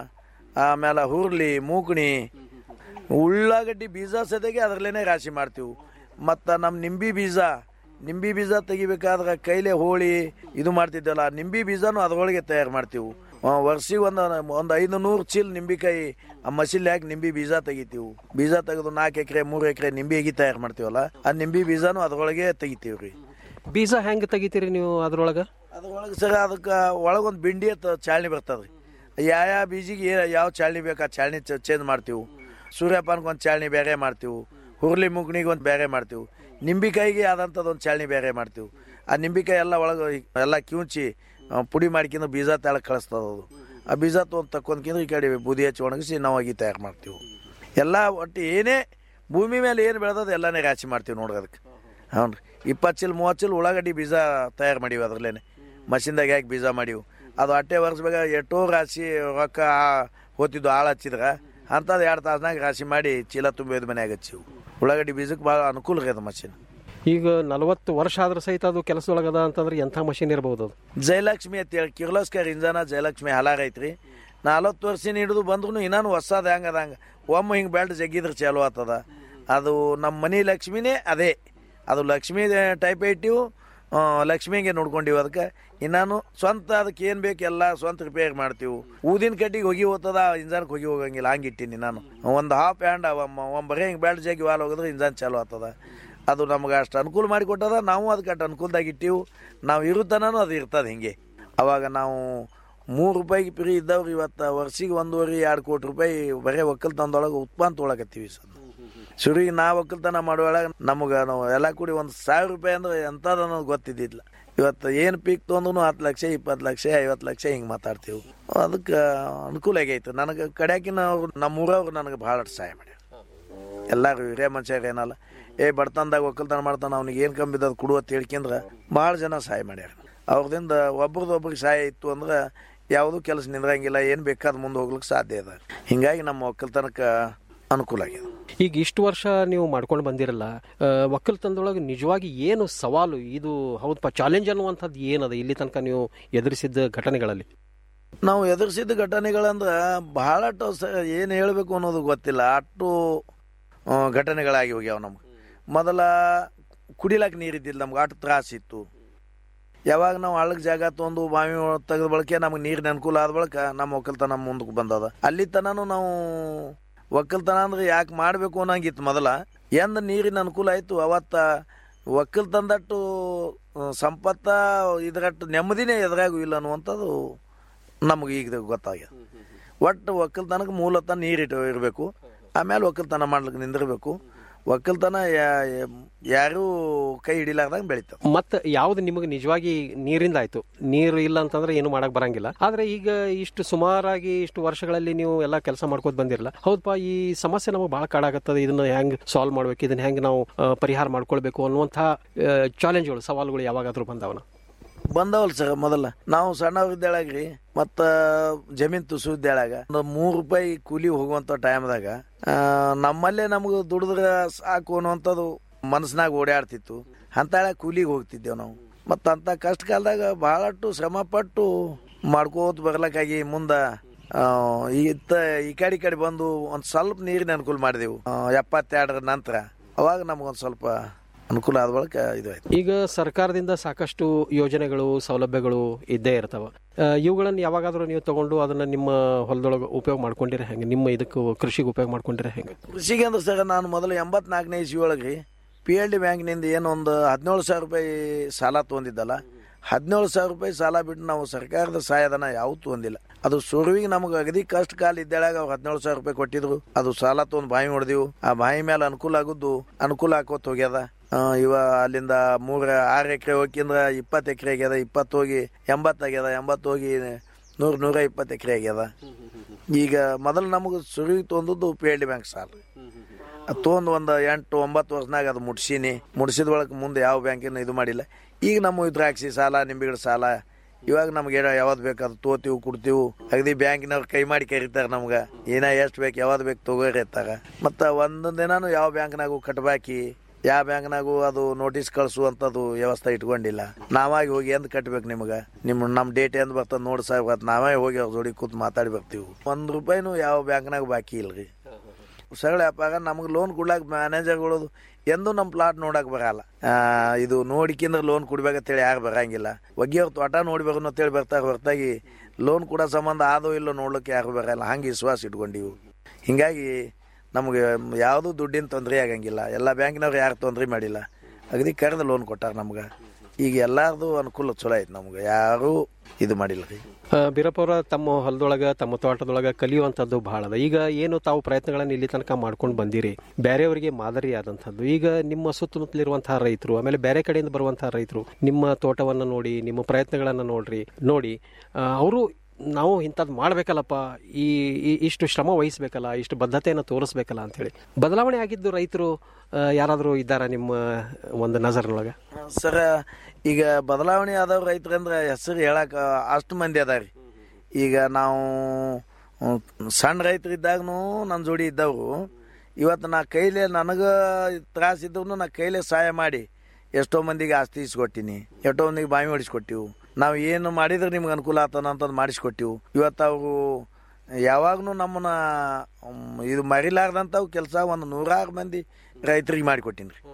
ಆಮೇಲೆ ಹುರ್ಲಿ ಮೂಕಣಿ ಉಳ್ಳಾಗಡ್ಡಿ ಬೀಜ ಸದ್ಯಗೆ ಅದರಲ್ಲೇನೆ ರಾಶಿ ಮಾಡ್ತೀವಿ ಮತ್ತು ನಮ್ಮ ನಿಂಬಿ ಬೀಜ ನಿಂಬಿ ಬೀಜ ತೆಗಿಬೇಕಾದ್ರೆ ಕೈಲೇ ಹೋಳಿ ಇದು ಮಾಡ್ತಿದ್ದಲ್ಲ ನಿಂಬಿ ಬೀಜನೂ ಅದರೊಳಗೆ ತಯಾರು ಮಾಡ್ತೀವಿ ವರ್ಷಿಗೆ ಒಂದು ಒಂದು ಐದು ನೂರು ಚೀಲ ನಿಂಬಿಕಾಯಿ ಆ ಮಸಿಲ್ ಹಾಕಿ ನಿಂಬಿ ಬೀಜ ತೆಗಿತೀವಿ ಬೀಜ ತೆಗೆದು ನಾಲ್ಕು ಎಕರೆ ಮೂರು ಎಕರೆ ನಿಂಬಿ ಅಗಿ ತಯಾರು ಮಾಡ್ತೀವಲ್ಲ ಆ ನಿಂಬಿ ಬೀಜನೂ ಅದರೊಳಗೆ ತೆಗಿತೀವಿ ರೀ ಬೀಜ ಹೆಂಗೆ ತೆಗಿತೀರಿ ನೀವು ಅದ್ರೊಳಗೆ ಅದ್ರೊಳಗೆ ಸರ್ ಅದಕ್ಕೆ ಒಳಗೊಂದು ಬಿಂಡಿ ಅಂತ ಚಾಳ್ನಿ ಬರ್ತದೆ ರೀ ಯಾವ ಯಾವ ಬೀಜಿಗೆ ಏ- ಯಾವ ಚಾಳ್ನಿ ಬೇಕು ಆ ಚಾಳ್ನಿ ಚೇಂಜ್ ಮಾಡ್ತೀವಿ ಸೂರ್ಯಪಾನಕ್ಕೆ ಒಂದು ಚಾಳ್ನಿ ಬೇರೆ ಮಾಡ್ತೀವಿ ಹುರ್ಲಿ ಮುಗ್ನಿಗೆ ಒಂದು ಬೇರೆ ಮಾಡ್ತೀವಿ ನಿಂಬಿಕಾಯಿಗೆ ಆದಂಥದ್ದು ಒಂದು ಚಾಳ್ನಿ ಬೇರೆ ಮಾಡ್ತೀವಿ ಆ ನಿಂಬಿಕಾಯಿ ಎಲ್ಲ ಒಳಗೆ ಎಲ್ಲ ಕಿವುಚಿ ಆ, ಪುಡಿ ಮಾಡ್ಕೊಂಡು ಬೀಜ ತೆಳಗೆ ಕಳಿಸ್ತದೆ ಅದು ಆ ಬೀಜ ತೊಗೊಂಡು ತಕ್ಕೊಂಡ್ಕಿಂದ್ರೆ ಈ ಕಡೆ ಬುದಿ ಹಚ್ಚಿ ಒಣಗಿಸಿ ನಾವು ಅಗಿ ತಯಾರು ಮಾಡ್ತೀವಿ ಎಲ್ಲ ಒಟ್ಟು ಏನೇ ಭೂಮಿ ಮೇಲೆ ಏನು ಬೆಳೆದದು ಎಲ್ಲನೇ ರಾಶಿ ಮಾಡ್ತೀವಿ ನೋಡ್ರಿ ಅದಕ್ಕೆ ಹ್ಞೂ ರೀ ಇಪ್ಪತ್ತು ಚೀಲ ಮೂವತ್ತು ಚೀಲ ಉಳ್ಳಾಗಡ್ಡಿ ಬೀಜ ತಯಾರು ಮಾಡೀವಿ ಅದ್ರಲ್ಲೇನೆ ಮಷಿನ್ದಾಗ ಹಾಕಿ ಬೀಜ ಮಾಡೀವಿ ಅದು ಅಟ್ಟೆ ವರ್ಷದಾಗ ಎಷ್ಟೋ ರಾಶಿ ರೊಕ್ಕ ಹೋತಿದ್ದು ಆಳು ಹಚ್ಚಿದ್ರೆ ಅಂಥದ್ದು ಎರಡು ತಾಸ್ನಾಗ ರಾಶಿ ಮಾಡಿ ಚೀಲ ತುಂಬಿದ ಮನ್ಯಾಗ ಹಚ್ಚಿವು ಉಳ್ಳಾಗಡ್ಡಿ ಬೀಜಕ್ಕೆ ಭಾಳ ಅನುಕೂಲ ರೀ ಅದು ಮಷಿನ್ ಈಗ ನಲವತ್ತು ವರ್ಷ ಆದ್ರೆ ಸಹಿತ ಅದು ಕೆಲಸದೊಳಗದ ಅಂತಂದ್ರೆ ಎಂಥ ಮಷಿನ್ ಇರ್ಬೋದು ಅದು ಜಯಲಕ್ಷ್ಮಿ ಅಂತೇಳಿ ಕಿರ್ಲೋಸ್ಕರ್ ಇಂಜನ ಜಯಲಕ್ಷ್ಮಿ ಹಲಾರ ಐತ್ರಿ ನಲ್ವತ್ತು ವರ್ಷಿನ ಹಿಡಿದು ಬಂದ್ರು ಇನ್ನೂ ಹೊಸದು ಹೆಂಗೆ ಅದ ಹಂಗೆ ಒಮ್ಮೆ ಹಿಂಗೆ ಬೆಲ್ಟ್ ಜಗ್ಗಿದ್ರೆ ಚಾಲು ಆಗ್ತದ ಅದು ನಮ್ಮ ಮನೆ ಲಕ್ಷ್ಮಿನೇ ಅದೇ ಅದು ಲಕ್ಷ್ಮಿ ಟೈಪ್ ಇಟ್ಟಿವು ಆ, ಲಕ್ಷ್ಮಿಗೆ ನೋಡ್ಕೊಂಡಿವಿ ಅದಕ್ಕೆ ಇನ್ನಾನು ಸ್ವಂತ ಅದಕ್ಕೆ ಏನು ಬೇಕು ಎಲ್ಲ ಸ್ವಂತ ರಿಪೇರ್ ಮಾಡ್ತೀವಿ ಊದಿನ ಕಟ್ಟಿಗೆ ಹೋಗಿ ಹೋಗ್ತದ ಇಂಜನ್ಗೆ ಹೋಗಿ ಹೋಗಂಗಿಲ್ಲ ಹಂಗೆ ಇಟ್ಟಿನಿ ನಾನು ಒಂದು ಹಾಫ್ ಹ್ಯಾಂಡ್ ಒಂದು ಬರೀ ಹಿಂಗೆ ಬೆಲ್ಟ್ ಜಗ್ಗಿ ವಾಲ್ ಹೋಗಿದ್ರೆ ಇಂಜನ್ ಚಾಲು ಆಗ್ತದ ಅದು ನಮ್ಗೆ ಅಷ್ಟು ಅನುಕೂಲ ಮಾಡಿಕೊಟ್ಟದ ನಾವು ಅದಕ್ಕೆ ಅಷ್ಟು ಅನುಕೂಲದಾಗ ಇಟ್ಟಿವು ನಾವು ಇರುತ್ತನೂ ಅದು ಇರ್ತದೆ ಹಿಂಗೆ ಅವಾಗ ನಾವು ಮೂರು ರೂಪಾಯಿಗೆ ಫ್ರೀ ಇದ್ದವ್ರು ಇವತ್ತು ವರ್ಷಿಗೆ ಒಂದೂವರೆ ಎರಡು ಕೋಟಿ ರೂಪಾಯಿ ಬರೀ ಒಕ್ಕಲ್ತನದೊಳಗೆ ಉತ್ಪನ್ನ ತೊಗೊಳಕತ್ತೀವಿ ಸರ್ ಸುರಿಗೆ ನಾವು ಒಕ್ಕಲ್ತನ ಮಾಡುವಾಗ ನಮಗೆ ನಾವು ಎಲ್ಲ ಕೂಡಿ ಒಂದು ಸಾವಿರ ರೂಪಾಯಿ ಅಂದ್ರೆ ಎಂಥದ್ದು ಅನ್ನೋದು ಗೊತ್ತಿದ್ದಿಲ್ಲ ಇವತ್ತು ಏನು ಪೀಕ್ ತೊಂದ್ರು ಹತ್ತು ಲಕ್ಷ ಇಪ್ಪತ್ತು ಲಕ್ಷ ಐವತ್ತು ಲಕ್ಷ ಹಿಂಗೆ ಮಾತಾಡ್ತೀವಿ ಅದಕ್ಕೆ ಅನುಕೂಲ ಆಗೈತೆ ನನಗೆ ಕಡ್ಯಾಕಿನ ಅವ್ರು ನಮ್ಮ ಊರವ್ರು ನನಗೆ ಭಾಳ ಸಹಾಯ ಮಾಡ್ಯಾರ ಎಲ್ಲರೂ ಹಿರಿಯ ಮನುಷ್ಯರು ಏನಲ್ಲ ಏ ಬಡತನದಾಗ ಒಕ್ಕಲ್ತನ ಮಾಡ್ತಾನೆ ಅವ್ನಿಗೆ ಏನು ಕಮ್ಮಿ ಅದು ಕೊಡು ಅಂತ ಹೇಳ್ಕೊಂಡ್ರೆ ಭಾಳ ಜನ ಸಹಾಯ ಮಾಡ್ಯಾರ ಅವ್ರದಿಂದ ಒಬ್ರದ್ದು ಒಬ್ರಿಗೆ ಸಹಾಯ ಇತ್ತು ಅಂದ್ರೆ ಯಾವುದೂ ಕೆಲಸ ನಿಂದ್ರಂಗಿಲ್ಲ ಏನು ಬೇಕಾದ ಮುಂದೆ ಹೋಗ್ಲಿಕ್ಕೆ ಸಾಧ್ಯ ಇದೆ ಹಿಂಗಾಗಿ ನಮ್ಮ ಒಕ್ಕಲ್ತನಕ್ಕೆ ಅನುಕೂಲ ಆಗಿದೆ ಈಗ ಇಷ್ಟು ವರ್ಷ ನೀವು ಮಾಡ್ಕೊಂಡು ಬಂದಿರಲ್ಲ ಆ, ಒಕ್ಕಲ್ತನದೊಳಗೆ ನಿಜವಾಗಿ ಏನು ಸವಾಲು ಇದು ಹೌದಪ್ಪ ಚಾಲೆಂಜ್ ಅನ್ನುವಂಥದ್ದು ಏನದ ಇಲ್ಲಿ ತನಕ ನೀವು ಎದುರಿಸಿದ್ದ ಘಟನೆಗಳಲ್ಲಿ ನಾವು ಎದುರಿಸಿದ ಘಟನೆಗಳಂದ್ರೆ ಬಹಳಷ್ಟು ಸ ಏನು ಹೇಳಬೇಕು ಅನ್ನೋದು ಗೊತ್ತಿಲ್ಲ ಅಷ್ಟು ಆ, ಘಟನೆಗಳಾಗಿ ಹೋಗ್ಯಾವ ನಮ್ಗೆ ಮೊದಲ ಕುಡಿಲಾಕ ನೀರಿದ್ದಿಲ್ಲ ನಮ್ಗೆ ಅಷ್ಟು ತ್ರಾಸಿತ್ತು ಯಾವಾಗ ನಾವು ಹಳ್ಳಕ್ಕೆ ಜಾಗ ತೊಗೊಂಡು ಬಾವಿ ತೆಗೆದ ಬಳಕೆ ನಮ್ಗೆ ನೀರಿನ ಅನುಕೂಲ ಆದ ಬಳಿಕ ನಮ್ಮ ಒಕ್ಕಲ್ತನ ಮುಂದಕ್ಕೆ ಬಂದದ ಅಲ್ಲಿ ತನೂ ನಾವು ಒಕ್ಕಲ್ತನ ಅಂದ್ರೆ ಯಾಕೆ ಮಾಡಬೇಕು ಅನ್ನಂಗಿತ್ತು ಮೊದಲ ಎಂದ ನೀರಿನ ಅನುಕೂಲ ಆಯಿತು ಅವತ್ತ ಒಕ್ಕಲ್ತನದಟ್ಟು ಆ, ಸಂಪತ್ತ ಇದರಟ್ಟು ನೆಮ್ಮದಿನೇ ಎದುರಾಗೂ ಇಲ್ಲ ಅನ್ನುವಂಥದ್ದು ನಮಗೆ ಈಗ ಗೊತ್ತಾಗ್ಯದ ಒಟ್ಟು ಒಕ್ಕಲ್ತನಕ್ಕೆ ಮೂಲತಃ ನೀರಿಟ್ಟು ಇರಬೇಕು ಆಮೇಲೆ ಒಕ್ಕಲ್ತನ ಮಾಡ್ಲಿಕ್ಕೆ ನಿಂದಿರಬೇಕು ಒಕ್ಕಲ್ತನ ಯಾ- ಯಾರೂ ಕೈ ಹಿಡಿಲಾರ್ದಂಗೆ ಬೆಳಿತಾವೆ ಮತ್ತೆ ಯಾವ್ದು ನಿಮಗೆ ನಿಜವಾಗಿ ನೀರಿಂದ ಆಯ್ತು ನೀರು ಇಲ್ಲ ಅಂತಂದ್ರೆ ಏನು ಮಾಡಕ್ ಬರಂಗಿಲ್ಲ ಆದ್ರೆ ಈಗ ಇಷ್ಟು ಸುಮಾರಾಗಿ ಇಷ್ಟು ವರ್ಷಗಳಲ್ಲಿ ನೀವು ಎಲ್ಲ ಕೆಲಸ ಮಾಡ್ಕೋತ ಬಂದಿರಲ್ಲ ಹೌದಪ್ಪ ಈ ಸಮಸ್ಯೆ ನಮಗೆ ಬಹಳ ಕಾಡಾಗತ್ತದ ಇದನ್ನ ಹೆಂಗ್ ಸಾಲ್ವ್ ಮಾಡ್ಬೇಕು ಇದನ್ನ ಹೆಂಗ್ ನಾವು ಆ, ಪರಿಹಾರ ಮಾಡ್ಕೊಳ್ಬೇಕು ಅನ್ನುವಂತಹ ಚಾಲೆಂಜ್ಗಳು ಸವಾಲುಗಳು ಯಾವಾಗಾದ್ರೂ ಬಂದವನ ಬಂದವಲ್ಲ ಸರ್ ಮೊದಲ ನಾವು ಸಣ್ಣವ್ರಿದ್ದಾಳಾಗ ರೀ ಮತ್ತು ಜಮೀನ್ ತುಸುವಿದ್ದಾಳಾಗ ಒಂದು ಮೂರು ರೂಪಾಯಿ ಕೂಲಿ ಹೋಗುವಂಥ ಟೈಮ್ದಾಗ ನಮ್ಮಲ್ಲೇ ನಮ್ಗೆ ದುಡಿದ್ರೆ ಸಾಕು ಅನ್ನುವಂಥದ್ದು ಮನಸ್ಸಿನಾಗ ಓಡಾಡ್ತಿತ್ತು ಅಂತಾಳ ಕೂಲಿಗೆ ಹೋಗ್ತಿದ್ದೇವೆ ನಾವು ಮತ್ತು ಅಂಥ ಕಷ್ಟ ಕಾಲದಾಗ ಭಾಳಷ್ಟು ಶ್ರಮಪಟ್ಟು ಮಾಡ್ಕೋತ ಬರ್ಲಕ್ಕಾಗಿ ಮುಂದೆ ಇತ್ತ ಈ ಕಡೆ ಈ ಕಡೆ ಬಂದು ಒಂದು ಸ್ವಲ್ಪ ನೀರಿನ ಅನುಕೂಲ ಮಾಡಿದೆವು ಎಪ್ಪತ್ತೆರಡರ ನಂತರ ಅವಾಗ ನಮಗೊಂದು ಸ್ವಲ್ಪ ಅನುಕೂಲ ಆದ ಬಳಿಕ ಇದು ಆಯ್ತು ಈಗ ಸರ್ಕಾರದಿಂದ ಸಾಕಷ್ಟು ಯೋಜನೆಗಳು ಸೌಲಭ್ಯಗಳು ಇದ್ದೇ ಇರ್ತಾವ ಆ, ಇವುಗಳನ್ನ ಯಾವಾಗಾದ್ರೂ ನೀವು ತಗೊಂಡು ಅದನ್ನ ನಿಮ್ಮ ಹೊಲದೊಳಗೆ ಉಪಯೋಗ ಮಾಡ್ಕೊಂಡಿರ ಹೆಂಗೆ ನಿಮ್ಮ ಇದಕ್ಕೆ ಕೃಷಿಗೆ ಉಪಯೋಗ ಮಾಡ್ಕೊಂಡಿರ ಹೆಂಗೆ ಕೃಷಿಗೆ ಅಂದ್ರೆ ಸರ್ ನಾನು ಮೊದಲು ಎಂಬತ್ನಾಲ್ಕನೇ ಇಸ್ವಿ ಒಳಗೆ ರೀ ಪಿ ಎಲ್ ಡಿ ಬ್ಯಾಂಕ್ನಿಂದ ಏನು ಒಂದು ಹದಿನೇಳು ಸಾವಿರ ರೂಪಾಯಿ ಸಾಲ ತೊಗೊಂಡಿದ್ದಲ್ಲ ಹದಿನೇಳು ಸಾವಿರ ರೂಪಾಯಿ ಸಾಲ ಬಿಟ್ಟು ನಾವು ಸರ್ಕಾರದ ಸಹಾಯಧನ ಯಾವ ತೊಗೊಂಡಿಲ್ಲ ಅದು ಸುರುವಿಗೆ ನಮಗೆ ಅಗದಿ ಕಷ್ಟ ಕಾಲ ಇದ್ದಾಳಾಗ ಅವ್ರು ಹದಿನೇಳು ಸಾವಿರ ರೂಪಾಯಿ ಕೊಟ್ಟಿದ್ರು ಅದು ಸಾಲ ತೊಗೊಂಡು ಬಾವಿ ಹೊಡೆದಿವು ಆ ಬಾವಿ ಮೇಲೆ ಅನುಕೂಲ ಆಗುದ್ದು ಅನುಕೂಲ ಆಕೋತ ಹೋಗ್ಯದ ಆ, ಇವ ಅಲ್ಲಿಂದ ಮೂರ ಆರು ಎಕರೆ ಹೋಗಿಂದ್ರ ಇಪ್ಪತ್ತು ಎಕರೆ ಆಗ್ಯದ ಇಪ್ಪತ್ತು ಹೋಗಿ ಎಂಬತ್ತು ಆಗ್ಯದ ಎಂಬತ್ತು ಹೋಗಿ ನೂರು ನೂರ ಇಪ್ಪತ್ತು ಎಕರೆ ಆಗ್ಯದ ಈಗ ಮೊದಲು ನಮಗೆ ಸುರುವಿಗೆ ತೊಂದದ್ದು ಪಿ ಎಲ್ ಡಿ ಬ್ಯಾಂಕ್ ಸಾಲ ಅದು ತೊಗೊಂಡು ಒಂದು ಎಂಟು ಒಂಬತ್ತು ವರ್ಷನಾಗ ಅದು ಮುಟ್ಸೀನಿ ಮುಟ್ಸಿದ ಒಳಗೆ ಮುಂದೆ ಯಾವ ಬ್ಯಾಂಕಿನ ಇದು ಮಾಡಿಲ್ಲ ಈಗ ನಮ್ಮ ದ್ರಾಕ್ಷಿ ಸಾಲ ನಿಂಬೆಗಳ ಸಾಲ ಇವಾಗ ನಮ್ಗೆ ಏನೋ ಯಾವ್ದು ಬೇಕು ಅದು ತೋತೀವಿ ಕೊಡ್ತೀವಿ ಅಗದಿ ಬ್ಯಾಂಕಿನವ್ರು ಕೈ ಮಾಡಿ ಕರೀತಾರೆ ನಮ್ಗೆ ಏನ ಎಷ್ಟು ಬೇಕು ಯಾವ್ದು ಬೇಕು ತಗೋರಿ ಇರ್ತಾರೆ ಮತ್ತು ಒಂದೊಂದು ದಿನಾನು ಯಾವ ಬ್ಯಾಂಕ್ನಾಗು ಕಟ್ಬಾಕಿ ಯಾವ ಬ್ಯಾಂಕ್ನಾಗೂ ಅದು ನೋಟಿಸ್ ಕಳಿಸುವಂಥದ್ದು ವ್ಯವಸ್ಥೆ ಇಟ್ಕೊಂಡಿಲ್ಲ ನಾವಾಗಿ ಹೋಗಿ ಎಂದ್ ಕಟ್ಬೇಕು ನಿಮ್ಗೆ ನಿಮ್ಮ ನಮ್ಮ ಡೇಟ್ ಎಂದ್ ಬರ್ತದೆ ನೋಡಿ ಸಾಹೇಬ್ ಅದು ನಾವೇ ಹೋಗಿ ಅವ್ರ ಜೋಡಿ ಕೂತ್ ಮಾತಾಡಿ ಬರ್ತೀವಿ ಒಂದು ರೂಪಾಯಿನೂ ಯಾವ ಬ್ಯಾಂಕ್ನಾಗ ಬಾಕಿ ಇಲ್ರಿ ಸರಳ ವ್ಯಾಪಾರ ನಮಗೆ ಲೋನ್ ಕೊಡ್ಲಾಕ ಮ್ಯಾನೇಜರ್ಗಳು ಎಂದೂ ನಮ್ಮ ಪ್ಲಾಟ್ ನೋಡಕ್ ಬರಲ್ಲ ಆ, ಇದು ನೋಡಿಕಿಂದ್ರೆ ಲೋನ್ ಕೊಡ್ಬೇಕಂತೇಳಿ ಯಾರು ಬರಂಗಿಲ್ಲ ಒಗ್ಗಿಯವ್ರ ತೋಟ ನೋಡ್ಬೇಕು ಅಂತೇಳಿ ಬರ್ತಾರೆ ಹೊರತಾಗಿ ಲೋನ್ ಕೊಡೋ ಸಂಬಂಧ ಆದೋ ಇಲ್ಲೋ ನೋಡ್ಲಿಕ್ಕೆ ಯಾರು ಬರಲ್ಲ ಹಂಗೆ ವಿಶ್ವಾಸ ಇಟ್ಕೊಂಡಿವು ಹಿಂಗಾಗಿ ನಮಗೆ ಯಾವುದೂ ದುಡ್ಡಿನ ತೊಂದರೆ ಆಗಂಗಿಲ್ಲ ಎಲ್ಲ ಬ್ಯಾಂಕ್ನವ್ರು ಯಾರು ತೊಂದರೆ ಮಾಡಿಲ್ಲ ಅಗದಿ ಕರೆದು ಲೋನ್ ಕೊಟ್ಟಾರ ನಮ್ಗೆ ಈಗ ಎಲ್ಲಾರ್ದು ಅನುಕೂಲ ಚಲೋ ಐತೆ ನಮ್ಗೆ ಯಾರೂ ಇದು ಮಾಡಿಲ್ಲ ರೀ ಆ, ಬೀರಪ್ಪ ಅವರ ತಮ್ಮ ಹೊಲದೊಳಗ ತಮ್ಮ ತೋಟದೊಳಗ ಕಲಿಯುವಂಥದ್ದು ಬಹಳ ಅದ ಈಗ ಏನು ತಾವು ಪ್ರಯತ್ನಗಳನ್ನು ಇಲ್ಲಿ ತನಕ ಮಾಡ್ಕೊಂಡು ಬಂದಿರಿ ಬೇರೆಯವರಿಗೆ ಮಾದರಿ ಆದಂಥದ್ದು ಈಗ ನಿಮ್ಮ ಸುತ್ತಮುತ್ತಲಿರುವಂತಹ ರೈತರು ಆಮೇಲೆ ಬೇರೆ ಕಡೆಯಿಂದ ಬರುವಂತಹ ರೈತರು ನಿಮ್ಮ ತೋಟವನ್ನು ನೋಡಿ ನಿಮ್ಮ ಪ್ರಯತ್ನಗಳನ್ನು ನೋಡ್ರಿ ನೋಡಿ ಅವರು ನಾವು ಇಂಥದ್ದು ಮಾಡಬೇಕಲ್ಲಪ್ಪ ಈ ಈ- ಇಷ್ಟು ಶ್ರಮ ವಹಿಸ್ಬೇಕಲ್ಲ ಇಷ್ಟು ಬದ್ಧತೆಯನ್ನು ತೋರಿಸ್ಬೇಕಲ್ಲ ಅಂಥೇಳಿ ಬದಲಾವಣೆ ಆಗಿದ್ದು ರೈತರು ಆ, ಯಾರಾದರೂ ಇದ್ದಾರಾ ನಿಮ್ಮ ಒಂದು ನಜರ್ನೊಳಗೆ ಸರ ಈಗ ಬದಲಾವಣೆ ಆದವ್ರು ರೈತರಂದ್ರೆ ಹೆಸರು ಹೇಳಕ್ ಅಷ್ಟು ಮಂದಿ ಅದಾರಿ ಈಗ ನಾವು ಹ್ಮ್, ಸಣ್ಣ ರೈತರಿದ್ದಾಗೂ ನನ್ನ ಜೋಡಿ ಇದ್ದವರು ಇವತ್ತು ನಾ ಕೈಲೇ ನನಗೆ ತ್ರಾಸ ಇದ್ದವ್ನು ನಾ ಕೈಲೇ ಸಹಾಯ ಮಾಡಿ ಎಷ್ಟೋ ಮಂದಿಗೆ ಆಸ್ತಿ ಇಸ್ಕೊಟ್ಟಿನಿ ಎಷ್ಟೋ ಮಂದಿಗೆ ಬಾವಿ ಹೊಡಿಸ್ಕೊಟ್ಟಿವು ನಾವು ಏನು ಮಾಡಿದ್ರೆ ನಿಮ್ಗೆ ಅನುಕೂಲ ಆತನ ಅಂತಂದು ಮಾಡಿಸ್ಕೊಟ್ಟಿವು ಇವತ್ತು ಅವರು ಯಾವಾಗೂ ನಮ್ಮನ್ನ ಹ್ಮ್, ಇದು ಮರಿಲಾರ್ದಂಥವು ಕೆಲಸ ಒಂದು ನೂರಾರು ಮಂದಿ ರೈತರಿಗೆ ಮಾಡಿಕೊಟ್ಟಿನಿ ರೀ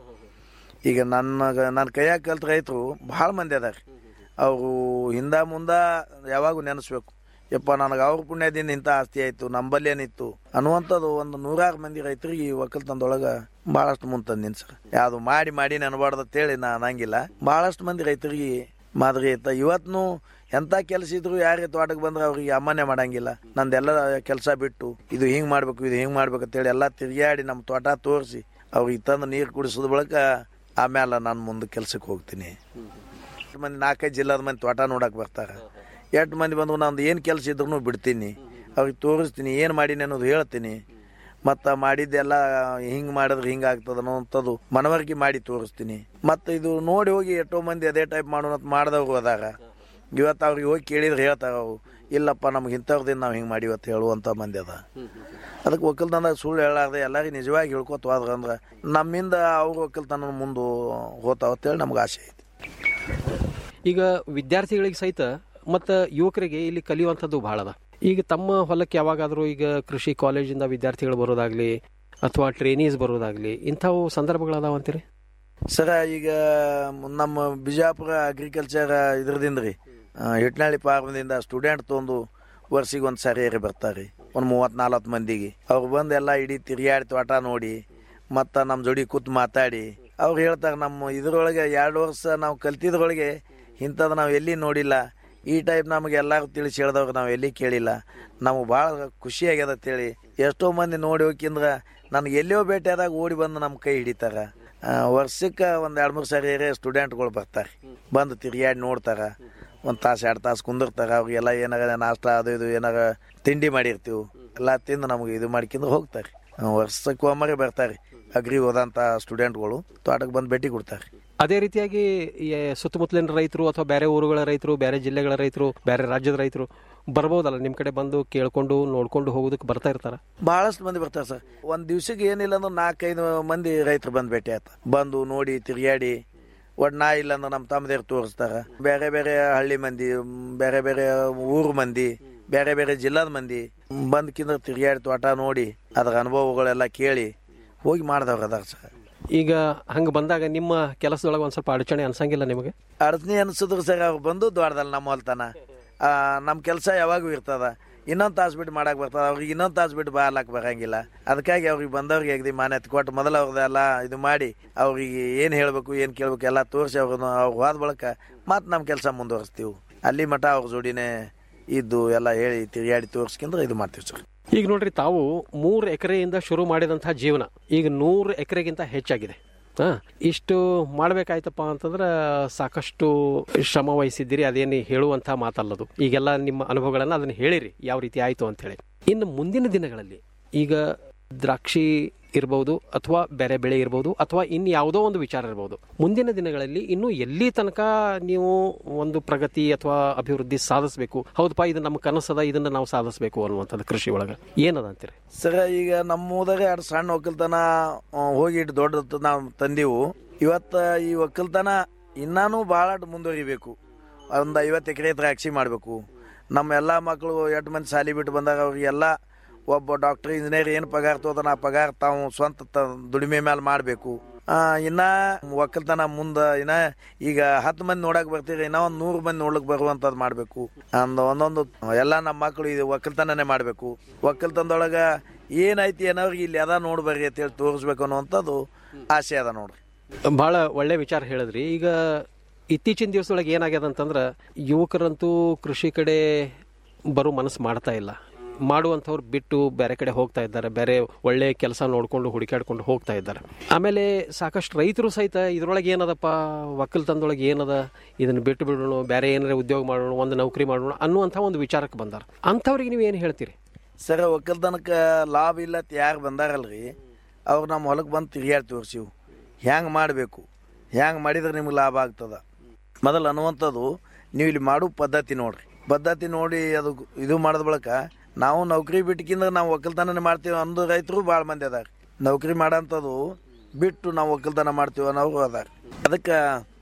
ಈಗ ನನ್ನ ನನ್ನ ಕೈಯಾಗ ಕಲ್ತ ರೈತರು ಭಾಳ ಮಂದಿ ಅದಾರ ಅವರು ಹಿಂದ ಮುಂದ ಯಾವಾಗೂ ನೆನೆಸ್ಬೇಕು ಯಪ್ಪ ನನಗೆ ಅವ್ರ ಪುಣ್ಯದಿಂದ ಇಂಥ ಆಸ್ತಿ ಆಯಿತು ನಂಬಲ್ಲಿ ಏನಿತ್ತು ಅನ್ನುವಂಥದ್ದು ಒಂದು ನೂರಾರು ಮಂದಿ ರೈತರಿಗೆ ಈ ಒಕ್ಕಲ್ತನದೊಳಗೆ ಭಾಳಷ್ಟು ಮುಂದೆ ತಂದಿನಿ ಸರ್ ಯಾವುದು ಮಾಡಿ ಮಾಡಿ ನೆನಬಾರ್ದು ಅಂತೇಳಿ ನಾ ಅನ್ನಂಗಿಲ್ಲ ಭಾಳಷ್ಟು ಮಂದಿ ರೈತರಿಗೆ ಮಾದರಿ ಐತ ಇವತ್ನು ಎಂಥ ಕೆಲಸ ಇದ್ರು ಯಾರೇ ತೋಟಕ್ಕೆ ಬಂದ್ರೆ ಅವ್ರಿಗೆ ಅಮ್ಮನೆ ಮಾಡಂಗಿಲ್ಲ ನಂದೆಲ್ಲ ಕೆಲಸ ಬಿಟ್ಟು ಇದು ಹಿಂಗೆ ಮಾಡ್ಬೇಕು ಇದು ಹಿಂಗೆ ಮಾಡ್ಬೇಕು ಅಂತೇಳಿ ಎಲ್ಲ ತಿರುಗಾಡಿ ನಮ್ಮ ತೋಟ ತೋರಿಸಿ ಅವ್ರಿಗೆ ತಂದು ನೀರು ಕುಡಿಸಿದ ಬಳಿಕ ಆಮೇಲೆ ನಾನು ಮುಂದೆ ಕೆಲ್ಸಕ್ಕೆ ಹೋಗ್ತೀನಿ ಎಷ್ಟು ಮಂದಿ ನಾಲ್ಕೈದು ಜಿಲ್ಲಾದ ಮಂದಿ ತೋಟ ನೋಡಕ್ಕೆ ಬರ್ತಾರೆ ಎಷ್ಟು ಮಂದಿ ಬಂದು ನಂದು ಏನು ಕೆಲಸ ಇದ್ರೂ ಬಿಡ್ತೀನಿ ಅವ್ರಿಗೆ ತೋರಿಸ್ತೀನಿ ಏನು ಮಾಡೀನಿ ಅನ್ನೋದು ಹೇಳ್ತೀನಿ ಮತ್ತು ಮಾಡಿದ್ದೆಲ್ಲ ಹಿಂಗೆ ಮಾಡಿದ್ರೆ ಹಿಂಗೆ ಆಗ್ತದೆ ಅನ್ನೋಂಥದ್ದು ಮನವರಿಕೆ ಮಾಡಿ ತೋರಿಸ್ತೀನಿ ಮತ್ತು ಇದು ನೋಡಿ ಹೋಗಿ ಎಷ್ಟೋ ಮಂದಿ ಅದೇ ಟೈಪ್ ಮಾಡೋಣ ಅಂತ ಮಾಡಿದವ್ರು ಅದಾರ ಇವತ್ತು ಅವ್ರಿಗೆ ಹೋಗಿ ಕೇಳಿದ್ರೆ ಹೇಳ್ತಾರೆ ಅವು ಇಲ್ಲಪ್ಪ ನಮ್ಗೆ ಇಂಥವ್ರದಿಂದ ನಾವು ಹಿಂಗೆ ಮಾಡಿ ಇವತ್ತು ಹೇಳುವಂಥ ಮಂದಿ ಅದ ಅದಕ್ಕೆ ಒಕ್ಕಲ್ತನದಾಗ ಸುಳ್ಳು ಹೇಳಾರ್ದೆ ಎಲ್ಲರಿಗೆ ನಿಜವಾಗಿ ಹೇಳ್ಕೊತ ಹೋದ್ರ ಅಂದ್ರೆ ನಮ್ಮಿಂದ ಅವ್ರ ಒಕ್ಕಲ್ತನ ಮುಂದೆ ಹೋತಾವ ಅಂತೇಳಿ ನಮ್ಗೆ ಆಸೆ ಐತಿ ಈಗ ವಿದ್ಯಾರ್ಥಿಗಳಿಗೆ ಸಹಿತ ಮತ್ತು ಯುವಕರಿಗೆ ಇಲ್ಲಿ ಕಲಿಯುವಂಥದ್ದು ಭಾಳ ಅದ ಈಗ ತಮ್ಮ ಹೊಲಕ್ಕೆ ಯಾವಾಗಾದರೂ ಈಗ ಕೃಷಿ ಕಾಲೇಜಿಂದ ವಿದ್ಯಾರ್ಥಿಗಳು ಬರೋದಾಗ್ಲಿ ಅಥವಾ ಟ್ರೈನೀಸ್ ಬರೋದಾಗ್ಲಿ ಇಂಥವು ಸಂದರ್ಭಗಳದಾವ ಅಂತೀರಿ ಸರ ಈಗ ನಮ್ಮ ಬಿಜಾಪುರ ಅಗ್ರಿಕಲ್ಚರ್ ಇದ್ರದಿಂದ ರೀ ಹಿಟ್ನಾಳಿ ಫಾರ್ಮದಿಂದ ಸ್ಟೂಡೆಂಟ್ ತೊಂದು ವರ್ಷಿಗೆ ಒಂದು ಸಾರಿ ಏರಿ ಬರ್ತಾರೆ ಒಂದು ಮೂವತ್ತು ನಲ್ವತ್ತು ಮಂದಿಗೆ ಅವ್ರು ಬಂದು ಎಲ್ಲ ಇಡೀ ತಿರುಗಾಡಿ ತೋಟ ನೋಡಿ ಮತ್ತು ನಮ್ಮ ಜೋಡಿ ಕೂತ್ ಮಾತಾಡಿ ಅವ್ರು ಹೇಳ್ತಾರೆ ನಮ್ಮ ಇದ್ರೊಳಗೆ ಎರಡು ವರ್ಷ ನಾವು ಕಲ್ತಿದ್ರೊಳಗೆ ಇಂಥದ್ದು ನಾವು ಎಲ್ಲಿ ನೋಡಿಲ್ಲ ಈ ಟೈಪ್ ನಮಗೆ ಎಲ್ಲರೂ ತಿಳಿಸಿ ಹೇಳ್ದವ್ರು ನಾವು ಎಲ್ಲಿ ಕೇಳಿಲ್ಲ ನಮಗೆ ಭಾಳ ಖುಷಿ ಆಗ್ಯದ ಅಂತೇಳಿ ಎಷ್ಟೋ ಮಂದಿ ನೋಡಿ ಹೋಗಿಂದ್ರೆ ನನಗೆ ಎಲ್ಲಿಯೋ ಭೇಟಿ ಆದಾಗ ಓಡಿ ಬಂದು ನಮ್ಮ ಕೈ ಹಿಡಿತಾರ ವರ್ಷಕ್ಕೆ ಒಂದು ಎರಡು ಮೂರು ಸಾರಿ ಏರಿಯಾ ಸ್ಟೂಡೆಂಟ್ಗಳು ಬರ್ತಾರೆ ಬಂದು ತಿರುಗಾಡಿ ನೋಡ್ತಾರೆ ಒಂದು ತಾಸು ಎರಡು ತಾಸು ಕುಂದಿರ್ತಾರೆ ಅವ್ರಿಗೆಲ್ಲ ಏನಾರ ನಾಷ್ಟ ಅದು ಇದು ಏನಾರ ತಿಂಡಿ ಮಾಡಿರ್ತೀವಿ ಎಲ್ಲ ತಿಂದು ನಮಗೆ ಇದು ಮಾಡ್ಕೊಂಡು ಹೋಗ್ತಾರೆ ವರ್ಷಕ್ಕೆ ಒಮ್ಮರೆ ಬರ್ತಾರೆ ಅಗ್ರಿ ಓದಂಥ ಸ್ಟೂಡೆಂಟ್ಗಳು ತೋಟಕ್ಕೆ ಬಂದು ಭೇಟಿ ಕೊಡ್ತಾರೆ ಅದೇ ರೀತಿಯಾಗಿ ಈ ಸುತ್ತಮುತ್ತಲಿನ ರೈತರು ಅಥವಾ ಬೇರೆ ಊರುಗಳ ರೈತರು ಬೇರೆ ಜಿಲ್ಲೆಗಳ ರೈತರು ಬೇರೆ ರಾಜ್ಯದ ರೈತರು ಬರ್ಬೋದಲ್ಲ ನಿಮ್ಮ ಕಡೆ ಬಂದು ಕೇಳ್ಕೊಂಡು ನೋಡ್ಕೊಂಡು ಹೋಗೋದಕ್ಕೆ ಬರ್ತಾ ಇರ್ತಾರ ಭಾಳಷ್ಟು ಮಂದಿ ಬರ್ತಾರೆ ಸರ್ ಒಂದು ದಿವ್ಸಕ್ಕೆ ಏನಿಲ್ಲ ಅಂದ್ರೆ ನಾಲ್ಕೈದು ಮಂದಿ ರೈತರು ಬಂದು ಭೇಟಿ ಆಯ್ತು ಬಂದು ನೋಡಿ ತಿರುಗಾಡಿ ಒಟ್ಟು ನಾ ಇಲ್ಲ ಅಂದ್ರೆ ನಮ್ಮ ತಮ್ಮದೇರು ತೋರಿಸ್ತಾರೆ ಬೇರೆ ಬೇರೆ ಹಳ್ಳಿ ಮಂದಿ ಮ್, ಬೇರೆ ಬೇರೆ ಊರು ಮಂದಿ ಬೇರೆ ಬೇರೆ ಜಿಲ್ಲಾದ ಮಂದಿ ಬಂದ್ಕಿಂದ್ರೆ ತಿರುಗಾಡಿ ತೋಟ ನೋಡಿ ಅದರ ಅನುಭವಗಳೆಲ್ಲ ಕೇಳಿ ಹೋಗಿ ಮಾಡ್ದವ್ರು ಅದಾರ ಸರ್ ಈಗ ಹಂಗೆ ಬಂದಾಗ ನಿಮ್ಮ ಕೆಲಸದೊಳಗೆ ಒಂದು ಸ್ವಲ್ಪ ಅಡಚಣೆ ಅನ್ಸಂಗಿಲ್ಲ ನಿಮಗೆ ಅಡಚಣೆ ಅನ್ಸಿದ್ರು ಸರ್ ಅವ್ರು ಬಂದು ದ್ವಾರದಲ್ಲ ನಮ್ಮ ಹೊಲ್ತನ ನಮ್ಮ ಕೆಲಸ ಯಾವಾಗೂ ಇರ್ತದ ಇನ್ನೊಂದು ತಾಸು ಬಿಟ್ಟು ಮಾಡಕ್ಕೆ ಬರ್ತದ ಅವ್ರಿಗೆ ಇನ್ನೊಂದು ತಾಸು ಬಿಟ್ಟು ಬಾಲಕ್ಕೆ ಬರಂಗಿಲ್ಲ ಅದಕ್ಕಾಗಿ ಅವ್ರಿಗೆ ಬಂದವ್ರಿಗೆ ಅಗದಿ ಮಾನ್ಯತೆ ಕೊಟ್ಟು ಮೊದಲು ಅವ್ರದ್ದೆಲ್ಲ ಇದು ಮಾಡಿ ಅವ್ರಿಗೆ ಏನು ಹೇಳಬೇಕು ಏನು ಕೇಳಬೇಕು ಎಲ್ಲ ತೋರಿಸಿ ಅವ್ರನ್ನ ಅವ್ರು ಹೋದ ಬಳಿಕ ಮತ್ತೆ ನಮ್ಮ ಕೆಲಸ ಮುಂದುವರಿಸ್ತೀವಿ ಅಲ್ಲಿ ಮಠ ಅವ್ರ ಜೋಡಿನೇ ಇದ್ದು ಎಲ್ಲ ಹೇಳಿ ತಿರುಗಾಡಿ ತೋರಿಸ್ಕೊಂಡ್ರೆ ಇದು ಮಾಡ್ತೀವಿ ಸರ್ ಈಗ ನೋಡ್ರಿ ತಾವು ಮೂರು ಎಕರೆಯಿಂದ ಶುರು ಮಾಡಿದಂತಹ ಜೀವನ ಈಗ ನೂರು ಎಕರೆಗಿಂತ ಹೆಚ್ಚಾಗಿದೆ ಹಾ ಇಷ್ಟು ಮಾಡ್ಬೇಕಾಯ್ತಪ್ಪ ಅಂತಂದ್ರೆ ಸಾಕಷ್ಟು ಶ್ರಮ ವಹಿಸಿದ್ದೀರಿ ಅದೇನು ಹೇಳುವಂಥ ಮಾತಲ್ಲದು ಈಗೆಲ್ಲ ನಿಮ್ಮ ಅನುಭವಗಳನ್ನ ಅದನ್ನ ಹೇಳಿರಿ ಯಾವ ರೀತಿ ಆಯ್ತು ಅಂತ ಹೇಳಿ ಇನ್ನು ಮುಂದಿನ ದಿನಗಳಲ್ಲಿ ಈಗ ದ್ರಾಕ್ಷಿ ಇರ್ಬೋದು ಅಥವಾ ಬೇರೆ ಬೆಳೆ ಇರ್ಬೋದು ಅಥವಾ ಇನ್ನು ಯಾವುದೋ ಒಂದು ವಿಚಾರ ಇರ್ಬೋದು ಮುಂದಿನ ದಿನಗಳಲ್ಲಿ ಇನ್ನು ಎಲ್ಲಿ ತನಕ ನೀವು ಒಂದು ಪ್ರಗತಿ ಅಥವಾ ಅಭಿವೃದ್ಧಿ ಸಾಧಿಸಬೇಕು ಹೌದಪ್ಪ ಇದು ನಮ್ಮ ಕನಸದ ಇದನ್ನ ನಾವು ಸಾಧಿಸಬೇಕು ಅನ್ನುವಂಥದ್ದು ಕೃಷಿ ಒಳಗೆ ಏನದ ಅಂತೀರಿ ಸರ ಈಗ ನಮ್ಮ ಊದಾಗ ಎರಡು ಸಣ್ಣ ಒಕ್ಕಲ್ತನ ಆ, ಹೋಗಿ ಇಟ್ಟು ದೊಡ್ಡ ನಾವು ತಂದೀವು ಇವತ್ತು ಈ ಒಕ್ಕಲ್ತನ ಇನ್ನೂ ಭಾಳ ಮುಂದುವರಿಬೇಕು ಒಂದು ಐವತ್ತು ಎಕರೆ ದ್ರಾಕ್ಷಿ ಮಾಡಬೇಕು ನಮ್ಮ ಎಲ್ಲ ಮಕ್ಕಳು ಎಂಟು ಮಂದಿ ಶಾಲೆ ಬಿಟ್ಟು ಬಂದಾಗ ಅವ್ರಿಗೆಲ್ಲ ಒಬ್ಬ ಡಾಕ್ಟರ್ ಇಂಜಿನಿಯರ್ ಏನು ಪಗಾರ ತೋದನ ಆ ಪಗಾರ ತಾವು ಸ್ವಂತ ತ ದುಡಿಮೆ ಮೇಲೆ ಮಾಡಬೇಕು ಇನ್ನ ಒಕ್ಕಲ್ತನ ಮುಂದೆ ಇನ್ನ ಈಗ ಹತ್ತು ಮಂದಿ ನೋಡಕ್ ಬರ್ತೀರಿ ಇನ್ನ ಒಂದು ನೂರು ಮಂದಿ ನೋಡ್ಲಿಕ್ಕೆ ಬರುವಂಥದ್ದು ಮಾಡಬೇಕು ಅಂದ್ ಒಂದೊಂದು ಎಲ್ಲ ನಮ್ಮ ಮಕ್ಕಳು ಇದು ಒಕ್ಕಲ್ತನನೇ ಮಾಡಬೇಕು ಒಕ್ಕಲ್ತನದೊಳಗೆ ಏನೈತಿ ಅನ್ನೋರಿಗೆ ಇಲ್ಲಿ ಅದ ನೋಡ್ಬರ್ರಿ ಅಂತೇಳಿ ತೋರಿಸ್ಬೇಕು ಅನ್ನುವಂಥದ್ದು ಆಸೆ ಅದ ನೋಡ್ರಿ ಬಹಳ ಒಳ್ಳೆ ವಿಚಾರ ಹೇಳಿದ್ರಿ ಈಗ ಇತ್ತೀಚಿನ ದಿವಸದೊಳಗೆ ಏನಾಗ್ಯದ ಅಂತಂದ್ರೆ ಯುವಕರಂತೂ ಕೃಷಿ ಕಡೆ ಬರೋ ಮನಸ್ಸು ಮಾಡ್ತಾ ಇಲ್ಲ ಮಾಡುವಂಥವ್ರು ಬಿಟ್ಟು ಬೇರೆ ಕಡೆ ಹೋಗ್ತಾ ಇದ್ದಾರೆ ಬೇರೆ ಒಳ್ಳೆ ಕೆಲಸ ನೋಡ್ಕೊಂಡು ಹುಡುಕಾಡ್ಕೊಂಡು ಹೋಗ್ತಾ ಇದ್ದಾರೆ ಆಮೇಲೆ ಸಾಕಷ್ಟು ರೈತರು ಸಹಿತ ಇದ್ರೊಳಗೆ ಏನದಪ್ಪ ಒಕ್ಕಲ್ತನದೊಳಗೆ ಏನದ ಇದನ್ನು ಬಿಟ್ಟು ಬಿಡೋಣ ಬೇರೆ ಏನಾರ ಉದ್ಯೋಗ ಮಾಡೋಣ ಒಂದು ನೌಕರಿ ಮಾಡೋಣ ಅನ್ನುವಂಥ ಒಂದು ವಿಚಾರಕ್ಕೆ ಬಂದಾರ ಅಂಥವ್ರಿಗೆ ನೀವು ಏನು ಹೇಳ್ತೀರಿ ಸರ್ ಒಕ್ಕಲ್ತನಕ್ಕೆ ಲಾಭ ಇಲ್ಲ ಯಾರು ಬಂದಾರಲ್ರಿ ಅವ್ರು ನಮ್ಮ ಹೊಲಕ್ಕೆ ಬಂದು ತಿರುಗಾಡಿ ತೋರಿಸಿವು ಹೆಂಗೆ ಮಾಡಬೇಕು ಹೆಂಗೆ ಮಾಡಿದ್ರೆ ನಿಮ್ಗೆ ಲಾಭ ಆಗ್ತದ ಮೊದಲು ಅನ್ನುವಂಥದ್ದು ನೀವು ಇಲ್ಲಿ ಮಾಡೋ ಪದ್ಧತಿ ನೋಡ್ರಿ ಪದ್ಧತಿ ನೋಡಿ ಅದು ಇದು ಮಾಡಿದ ಬಳಿಕ ನಾವು ನೌಕರಿ ಬಿಟ್ಕಿಂದ ನಾವು ಒಕ್ಕಲ್ತನ ಮಾಡ್ತೀವಿ ಅಂದು ರೈತರು ಭಾಳ ಮಂದಿ ಅದಾರ ನೌಕರಿ ಮಾಡೋಂಥದ್ದು ಬಿಟ್ಟು ನಾವು ಒಕ್ಕಲ್ತನ ಮಾಡ್ತೀವಿ ಅನ್ನೋರು ಅದಾರ ಅದಕ್ಕೆ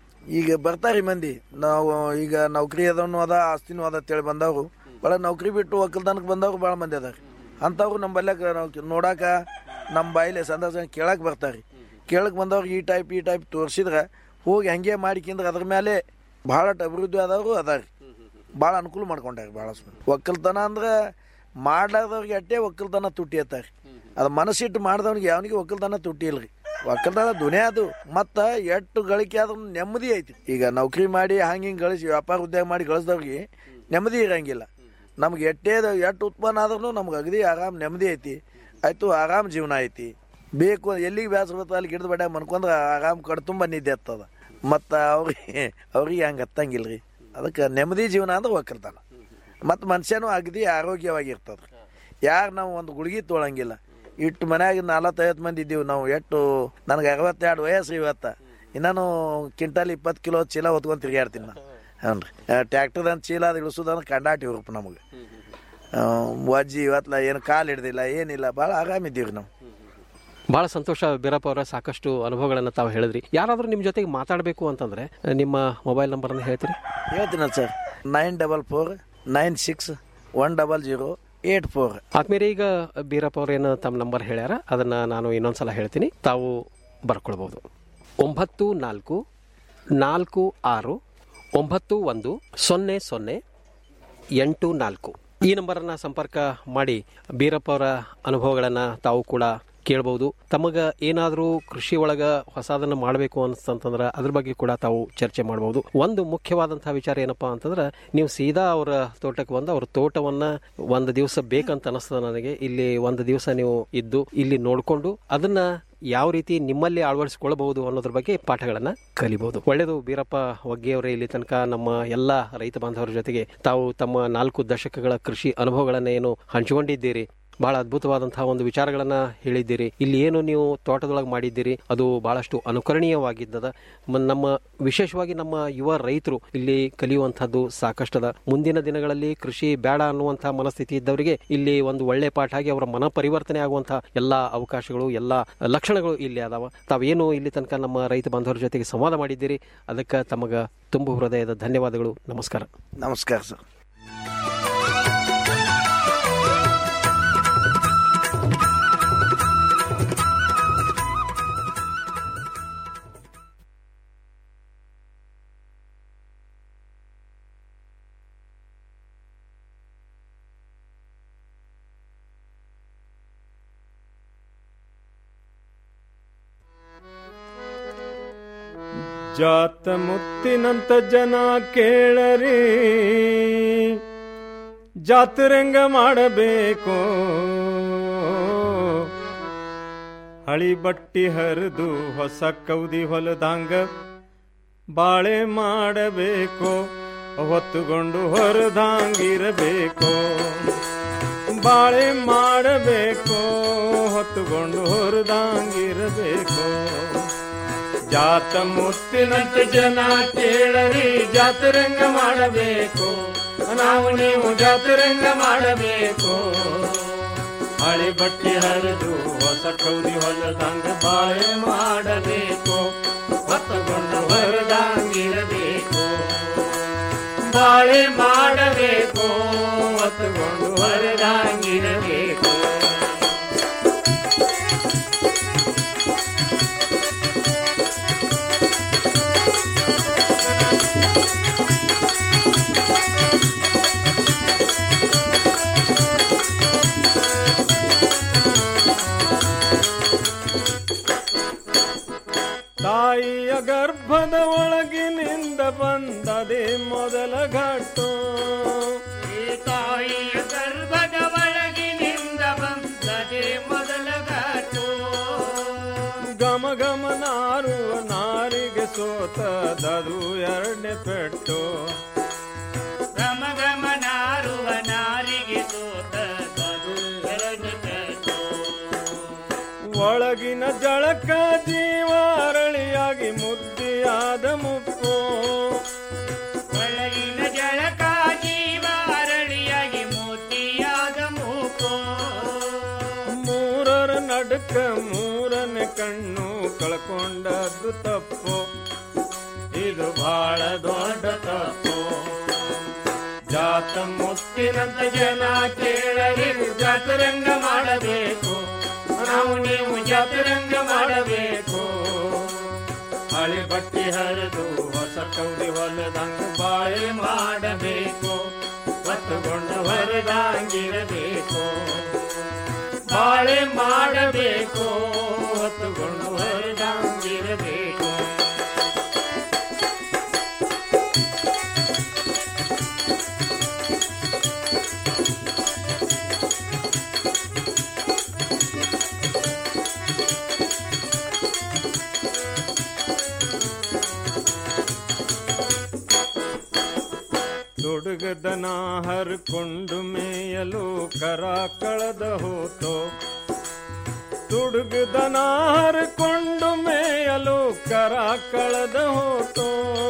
ಈಗ ಬರ್ತಾರೆ ಮಂದಿ ನಾವು ಈಗ ನೌಕರಿ ಅದನ್ನು ಅದ ಆಸ್ತಿನೂ ಅದ ಅಂತೇಳಿ ಬಂದವರು ಭಾಳ ನೌಕರಿ ಬಿಟ್ಟು ಒಕ್ಕಲ್ತನಕ್ಕೆ ಬಂದವರು ಭಾಳ ಮಂದಿ ಅದಾರ ಅಂಥವ್ರು ನಮ್ಮ ಬಲ್ಯಾಕ ನಾವು ನೋಡಾಕ ನಮ್ಮ ಬಾಯಿಲೆ ಸಂದರ್ಶನ ಕೇಳಕ್ಕೆ ಬರ್ತಾರೆ ಕೇಳಕ್ಕೆ ಬಂದವ್ರಿಗೆ ಈ ಟೈಪ್ ಈ ಟೈಪ್ ತೋರಿಸಿದ್ರೆ ಹೋಗಿ ಹಂಗೆ ಮಾಡಿಕಿಂದ್ರೆ ಅದ್ರ ಮೇಲೆ ಭಾಳ ಅಭಿವೃದ್ಧಿ ಆದವರು ಅದಾರ ಭಾಳ ಅನುಕೂಲ ಮಾಡ್ಕೊಂಡಾರ ಭಾಳ ಒಕ್ಕಲ್ತನ ಅಂದ್ರೆ ಮಾಡ್ಲಾರ್ದವ್ರಿಗೆ ಅಟ್ಟೆ ಒಕ್ಕಲ್ತನ ತುಟ್ಟಿ ಅತ್ತಾರ ಅದು ಮನಸ್ಸಿಟ್ಟು ಮಾಡ್ದವ್ನಿಗೆ ಯಾವನಿಗೆ ಒಕ್ಕಲ್ತನ ತುಟ್ಟಿ ಇಲ್ರಿ ಒಕ್ಕಲ್ತನ ದುನಿಯಾ ಅದು ಮತ್ತು ಎಷ್ಟು ಗಳಿಕೆ ಆದ್ರೂ ನೆಮ್ಮದಿ ಐತಿ ಈಗ ನೌಕರಿ ಮಾಡಿ ಹಂಗೆ ಹಿಂಗೆ ಗಳಿಸಿ ವ್ಯಾಪಾರ ಉದ್ಯೋಗ ಮಾಡಿ ಗಳಿಸಿದವ್ರಿಗೆ ನೆಮ್ಮದಿ ಇರಂಗಿಲ್ಲ ನಮ್ಗೆ ಎಟ್ಟೇ ಎಷ್ಟು ಉತ್ಪನ್ನ ಆದ್ರೂ ನಮ್ಗೆ ಅಗದಿ ಆರಾಮ್ ನೆಮ್ಮದಿ ಐತಿ ಆಯ್ತು ಆರಾಮ್ ಜೀವನ ಐತಿ ಬೇಕು ಎಲ್ಲಿಗೆ ಬೇಸರ ಬರ್ತದೆ ಅಲ್ಲಿ ಗಿಡದ ಬಡ್ಯಾಗ ಮನ್ಕೊಂಡ್ರೆ ಆರಾಮ್ ಕಡ್ತುಂಬ ನಿದ್ದೆ ಹತ್ತದ ಮತ್ತು ಅವ್ರಿಗೆ ಅವ್ರಿಗೆ ಹಂಗೆ ಹತ್ತಂಗಿಲ್ಲ ರೀ ಅದಕ್ಕೆ ನೆಮ್ಮದಿ ಜೀವನ ಅಂದ್ರೆ ಒಕ್ಕಲ್ತನ ಮತ್ತು ಮನುಷ್ಯನೂ ಅಗದಿ ಆರೋಗ್ಯವಾಗಿರ್ತದೆ ಯಾರು ನಾವು ಒಂದು ಗುಳಿಗೆ ತೊಳಂಗಿಲ್ಲ ಇಟ್ಟು ಮನ್ಯಾಗ ನಲವತ್ತೈವತ್ತು ಮಂದಿ ಇದ್ದೀವಿ ನಾವು ಎಷ್ಟು ನನಗೆ ಅರವತ್ತೆರಡು ವಯಸ್ಸು ಇವತ್ತು ಇನ್ನೂ ಕ್ವಿಂಟಲ್ ಇಪ್ಪತ್ತು ಕಿಲೋ ಚೀಲ ಹೊತ್ಕೊಂಡು ತಿರುಗಾಡ್ತೀನಿ ನಾನು ಹ್ಞೂ ರೀ ಟ್ಯಾಕ್ಟರ್ದಂತ ಚೀಲ ಅದು ಇಳಿಸೋದಂದ್ರೆ ಕಂಡಾಟಿ ಹುರುಪು ನಮಗೆ ವಜ್ಜಿ ಇವತ್ತಲ್ಲ ಏನು ಕಾಲು ಹಿಡ್ದಿಲ್ಲ ಏನಿಲ್ಲ ಭಾಳ ಆರಾಮಿದ್ದೀವಿ ರೀ ನಾವು ಬಹಳ ಸಂತೋಷ ಬೀರಪ್ಪ ಅವರ ಸಾಕಷ್ಟು ಅನುಭವಗಳನ್ನು ತಾವು ಹೇಳಿದ್ರಿ ಯಾರಾದರೂ ನಿಮ್ಮ ಜೊತೆಗೆ ಮಾತಾಡಬೇಕು ಅಂತಂದ್ರೆ ನಿಮ್ಮ ಮೊಬೈಲ್ ನಂಬರನ್ನು ಹೇಳ್ತೀರಿ ಹೇಳ್ತೀನಲ್ಲ sir nine double four nine six one double zero eight four ಆದ್ಮೇಲೆ ಈಗ ಬೀರಪ್ಪ ಅವ್ರು ಏನು ತಮ್ಮ ನಂಬರ್ ಹೇಳ್ಯಾರ ಅದನ್ನು ನಾನು ಇನ್ನೊಂದ್ಸಲ ಹೇಳ್ತೀನಿ ತಾವು ಬರ್ಕೊಳ್ಬೋದು ಒಂಬತ್ತು ನಾಲ್ಕು ನಾಲ್ಕು ಆರು ಒಂಬತ್ತು ಒಂದು ಸೊನ್ನೆ ಸೊನ್ನೆ ಎಂಟು ನಾಲ್ಕು ಈ ನಂಬರನ್ನು ಸಂಪರ್ಕ ಮಾಡಿ ಬೀರಪ್ಪ ಅವರ ಅನುಭವಗಳನ್ನು ತಾವು ಕೂಡ ಕೇಳ್ಬೋದು ತಮಗ ಏನಾದರೂ ಕೃಷಿ ಒಳಗ ಹೊಸದನ್ನು ಮಾಡಬೇಕು ಅನ್ಸ್ತಂತಂದ್ರೆ ಅದ್ರ ಬಗ್ಗೆ ಕೂಡ ತಾವು ಚರ್ಚೆ ಮಾಡಬಹುದು ಒಂದು ಮುಖ್ಯವಾದಂತಹ ವಿಚಾರ ಏನಪ್ಪಾ ಅಂತಂದ್ರೆ ನೀವು ಸೀದಾ ಅವರ ತೋಟಕ್ಕೆ ಬಂದು ಅವ್ರ ತೋಟವನ್ನ ಒಂದು ದಿವಸ ಬೇಕಂತ ಅನಿಸ್ತದ ನನಗೆ ಇಲ್ಲಿ ಒಂದು ದಿವಸ ನೀವು ಇದ್ದು ಇಲ್ಲಿ ನೋಡ್ಕೊಂಡು ಅದನ್ನ ಯಾವ ರೀತಿ ನಿಮ್ಮಲ್ಲಿ ಅಳವಡಿಸಿಕೊಳ್ಳಬಹುದು ಅನ್ನೋದ್ರ ಬಗ್ಗೆ ಪಾಠಗಳನ್ನ ಕಲಿಬಹುದು ಒಳ್ಳೆಯದು ಬೀರಪ್ಪ ಒಗ್ಗೆಯವರೇ ಇಲ್ಲಿ ತನಕ ನಮ್ಮ ಎಲ್ಲ ರೈತ ಬಾಂಧವರ ಜೊತೆಗೆ ತಾವು ತಮ್ಮ ನಾಲ್ಕು ದಶಕಗಳ ಕೃಷಿ ಅನುಭವಗಳನ್ನ ಏನು ಹಂಚಿಕೊಂಡಿದ್ದೀರಿ ಬಹಳ ಅದ್ಭುತವಾದಂತಹ ಒಂದು ವಿಚಾರಗಳನ್ನ ಹೇಳಿದ್ದೀರಿ ಇಲ್ಲಿ ಏನು ನೀವು ತೋಟದೊಳಗೆ ಮಾಡಿದ್ದೀರಿ ಅದು ಬಹಳಷ್ಟು ಅನುಕರಣೀಯವಾಗಿದ್ದದ ಮ- ನಮ್ಮ ವಿಶೇಷವಾಗಿ ನಮ್ಮ ಯುವ ರೈತರು ಇಲ್ಲಿ ಕಲಿಯುವಂತಹದ್ದು ಸಾಕಷ್ಟದ ಮುಂದಿನ ದಿನಗಳಲ್ಲಿ ಕೃಷಿ ಬೇಡ ಅನ್ನುವಂತಹ ಮನಸ್ಥಿತಿ ಇದ್ದವರಿಗೆ ಇಲ್ಲಿ ಒಂದು ಒಳ್ಳೆ ಪಾಠ ಆಗಿ ಅವರ ಮನ ಪರಿವರ್ತನೆ ಆಗುವಂತಹ ಎಲ್ಲಾ ಅವಕಾಶಗಳು ಎಲ್ಲಾ ಲಕ್ಷಣಗಳು ಇಲ್ಲಿ ಅದಾವ ತಾವೇನು ಇಲ್ಲಿ ತನಕ ನಮ್ಮ ರೈತ ಬಾಂಧವರ ಜೊತೆಗೆ ಸಂವಾದ ಮಾಡಿದ್ದೀರಿ ಅದಕ್ಕೆ ತಮಗ ತುಂಬು ಹೃದಯದ ಧನ್ಯವಾದಗಳು ನಮಸ್ಕಾರ ನಮಸ್ಕಾರ ಸರ್ ಜಾತ ಮುತ್ತಿನಂತ ಜನ ಕೇಳರಿ ಜಾತ್ರೆಂಗ ಮಾಡಬೇಕು ಹಳಿ ಬಟ್ಟಿ ಹರಿದು ಹೊಸ ಕೌದಿ ಹೊಲದಂಗ ಬಾಳೆ ಮಾಡಬೇಕು ಹೊತ್ತುಕೊಂಡು ಹೊರದಂಗಿರಬೇಕು ಬಾಳೆ ಮಾಡಬೇಕು ಹೊತ್ತುಕೊಂಡು ಹೊರದಂಗಿರಬೇಕು ಜಾತ ಮುತ್ತಿನಂತೆ ಜನ ಕೇಳರಿ ಜಾತರಂಗ ಮಾಡಬೇಕು ನಾವು ನೀವು ಜಾತರಂಗ ಮಾಡಬೇಕು ಹಳೆ ಬಟ್ಟೆ ಹರಿದು ಹೊಸ ಕೌದಿ ಹೊಲದಂಗ ಬಾಳೆ ಮಾಡಬೇಕು ಹೊತ್ತುಕೊಂಡು ಹೊರದಂಗಿರಬೇಕು ಬಾಳೆ ಮಾಡಬೇಕು ಹೊತ್ತುಕೊಂಡು ಹೊರದಂಗಿರಬೇಕು ತಾಯಿಯ ಗರ್ಭದ ಒಳಗಿನಿಂದ ಬಂದದೆ ಮೊದಲ ಘಟ್ಟು ತಾಯಿಯ ಗರ್ಭದ ಒಳಗಿನಿಂದ ಬಂದದೆ ಮೊದಲ ಘಾಟು ಗಮ ಗಮ ನಾರುವ ನಾರಿಗೆ ಸೋತದದು ಎರಡನೇ ಪೆಟ್ಟು ಗಮ ಗಮ ನಾರುವ ನಾರಿಗೆ ಸೋತದು ಎರಡು ಪೆಟ್ಟು ಒಳಗಿನ ಜಳಕ ಜೀವ ಅರಳಿಯಾಗಿ ಮುದ್ದಿಯಾದ ಮುಪ್ಪು ಒಳಗಿನ ಜಳಕ ಜೀವ ಅರಳಿಯಾಗಿ ಮೋತಿಯಾದ ಮೂಕೋ ಮೂರರ ನಡುಕ ಮೂರನೇ ಕಣ್ಣು ಕಳ್ಕೊಂಡದ್ದು ತಪ್ಪು ಇದು ಬಹಳ ದೊಡ್ಡ ತಪ್ಪು ಜಾತ ಮುತ್ತಿನಂತ ಜನ ಕೇಳರಿ ಜಾತರಂಗ ಮಾಡಬೇಕು ನಾವು ನೀವು ಜಾತರಂಗ ಮಾಡಬೇಕು ಹಳೆ ಬಟ್ಟೆ ಹರಿದು ಹೊಸ ಕೌದಿ ಹೊಲದಂಗ ಬಾಳೆ ಮಾಡಬೇಕು ಹೊತ್ತುಕೊಂಡು ಹೊರದಂಗಿರಬೇಕು ಬಾಳೆ ಮಾಡಬೇಕು ಹೊತ್ತುಕೊಂಡು ಹೊರದಂಗಿರಬೇಕು ದುಡುಗದನ ಹರ್ಕೊಂಡು ಮೇಯಲು ಕರ ಕಳೆದ ಹೋತೋ ತುಡುಗದನ ಹರ್ಕೊಂಡು ಮೇಯಲು ಕರ ಕಳೆದ ಹೋತೋ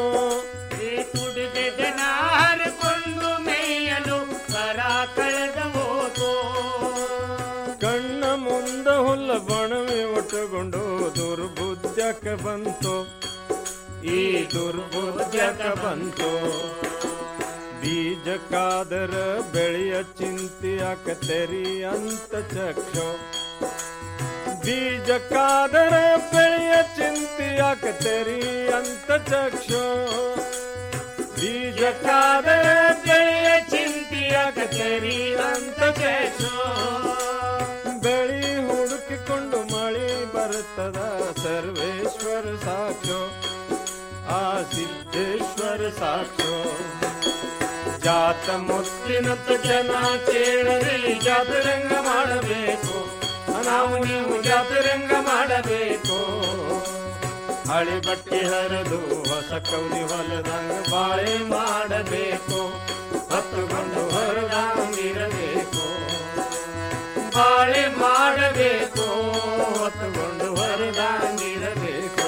ತುಡಿದ ಜನ ಹರಕೊಂಡು ಮೇಯಲು ಕರ ಕಳೆದ ಹೋತೋ ಕಣ್ಣ ಮುಂದ ಹುಲ್ಲ ಬಣವೆ ಒಟ್ಟುಕೊಂಡು ದುರ್ಬುದ್ಧಕ ಬಂತು ಈ ದುರ್ಬುದ್ಧಕ ಬಂತು ಬೀಜ ಕಾದರ ಬೆಳೆಯ ಚಿಂತೆಯಾಕ ತೆರಿ ಅಂತ ಚಕ್ಷು ಬೀಜ ಕಾದರ ಬೆಳೆಯ ಚಿಂತೆಯಾಕ ತೆರಿ ಅಂತ ಚಕ್ಷು ಬೀಜ ಕಾದರ ಬೆಳೆಯ ಚಿಂತೆಯಾಕ ತೆರಿ ಅಂತ ಚಕ್ಷು ಬೆಳಿ ಹುಡುಕಿಕೊಂಡು ಮಳೆ ಬರುತ್ತದ ಸರ್ವೇಶ್ವರ ಸಾಕ್ಷು ಆ ಸಿದ್ದೇಶ್ವರ ಸಾಕ್ಷು ಜಾತ ಮುತ್ತಿನಂತ ಜನ ಕೇಳದೆ ಜಾತರಂಗ ಮಾಡಬೇಕು ನಾವು ನೀವು ಜಾತರಂಗ ಮಾಡಬೇಕು ಹಳೆ ಬಟ್ಟೆ ಹರಿದು ಹೊಸ ಕೌದಿ ಹೊಲದಂಗ ಬಾಳೆ ಮಾಡಬೇಕು ಹೊತ್ತುಕೊಂಡು ಹೊರದಂಗಿರಬೇಕು ಬಾಳೆ ಮಾಡಬೇಕು ಹೊತ್ತುಕೊಂಡು ಹೊರದಂಗಿರಬೇಕು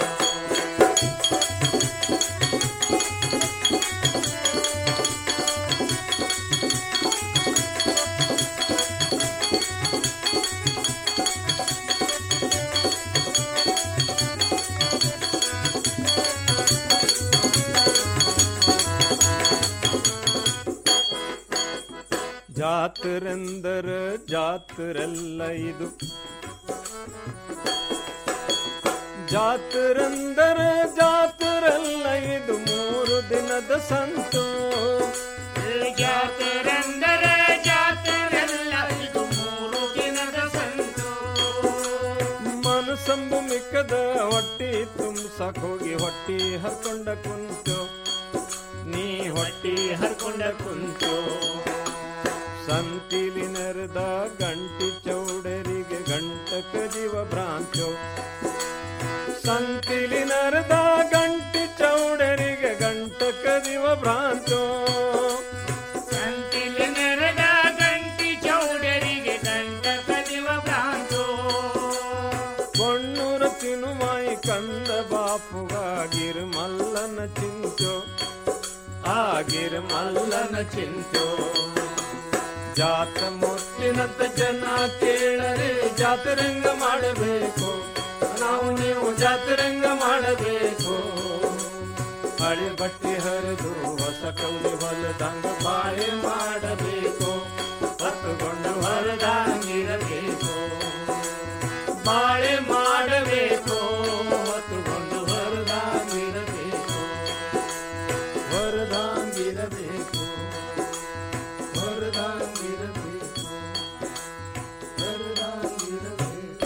ಜಾತರೆಂದರ ಜಾತರೆಲ್ಲ ಇದು ಜಾತರೆಂದರ ಜಾತರೆಲ್ಲ ಇದು ಮೂರು ದಿನದ ಸಂತು ಜಾತರೆಂದರ ಜಾತರೆಲ್ಲ ಇದು ಮೂರು ದಿನದ ಸಂತು ಮನಸ್ಸಂಬು ಮಿಕ್ಕದ ಹೊಟ್ಟಿ ತುಂಬಸಕ್ ಹೋಗಿ ಹೊಟ್ಟಿ ಹರ್ಕೊಂಡ ಕುಂತು ನೀ ಹೊಟ್ಟಿ ಹರ್ಕೊಂಡ ಕುಂತು ಸಂತಿಲಿ ನೆರೆದ ಗಂಟಿ ಚೌಡರಿಗೆ ಗಂಟಕ ಜೀವ ಭ್ರಾಂಚು ಸಂತಿಲಿ ನೆರೆದ ಗಂಟಿ ಚೌಡರಿಗೆ ಗಂಟಕ ಜೀವ ಭ್ರಾಂಚು ಸಂತಿಲಿ ನೆರೆದ ಗಂಟಿ ಚೌಡ ಚಿಂತೋ ಜಾತ ಮುತ್ತಿನಂತ ಜನ ಕೇಳರೆ ಜಾತರಂಗ ಮಾಡಬೇಕು ನಾವು ನೀವು ಜಾತರಂಗ ಮಾಡಬೇಕು ಹಳೆ ಬಟ್ಟೆ ಹರಿದು ಹೊಸ ಕೌಲಿ ಹೊಲದಂಗ ಬಾಳೆ ಮಾಡಬೇಕು ಹೊತ್ತುಕೊಂಡು ಹೊರದಂಗಿರಬೇಕು ಬಾಳೆ ಮಾಡಬೇಕು ಹೊತ್ತುಕೊಂಡು ಹೊರದಂಗಿರಬೇಕು ಹೊರದಂಗಿರಬೇಕು ಹೊರದಂಗಿರಬೇಕು ಹೊರದಂಗಿರಬೇಕು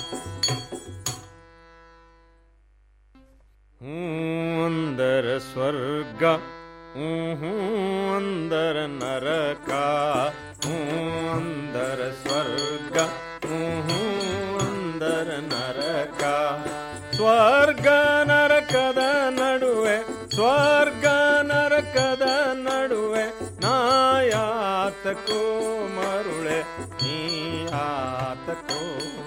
ಅಂದರ ಸ್ವರ್ಗ ಹ್ಞೂ ಅಂದರ ನರಕ ಹ್ಞೂ ಅಂದರ ಸ್ವರ್ಗ ಹ್ಞೂ ಅಂದರ ನರಕ ಸ್ವರ್ಗ ನರಕದ ನಡುವೆ ಸ್ವರ್ಗ ನರಕದ ನಡುವೆ ನಾಯಾತಕೋ ಮರುಳೆ ನೀಯಾತಕೋ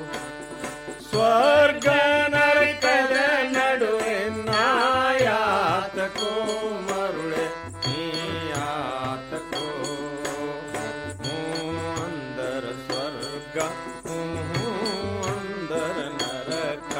ಸ್ವರ್ಗ ನರಕದ ನಡುವೆ ನಾಯಾತಕೋ ಮರುಳೆ ನೀಯಾತಕೋ ಹ್ಞೂ ಅಂದರ ಸ್ವರ್ಗ ಹ್ಞೂ ಅಂದರ ನರಕ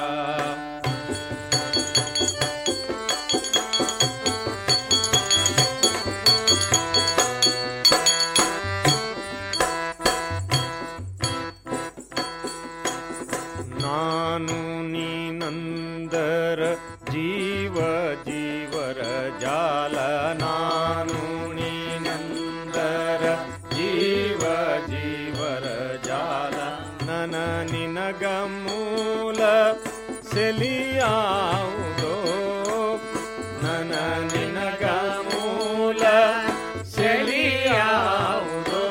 ನಾನು ನೀನಂದರ ಜೀವ ಜೀವರ ಜಾಲ ನಾನು ನೀನಂದರ ಜೀವ ಜೀವರ ಜಾಲ ನನ ನಿನಗ ಮೂಲ ಸೆಲಿಯಾವುದೋ ನನ ನಿನಗ ಮೂಲ ಸೆಲಿಯಾವುದೋ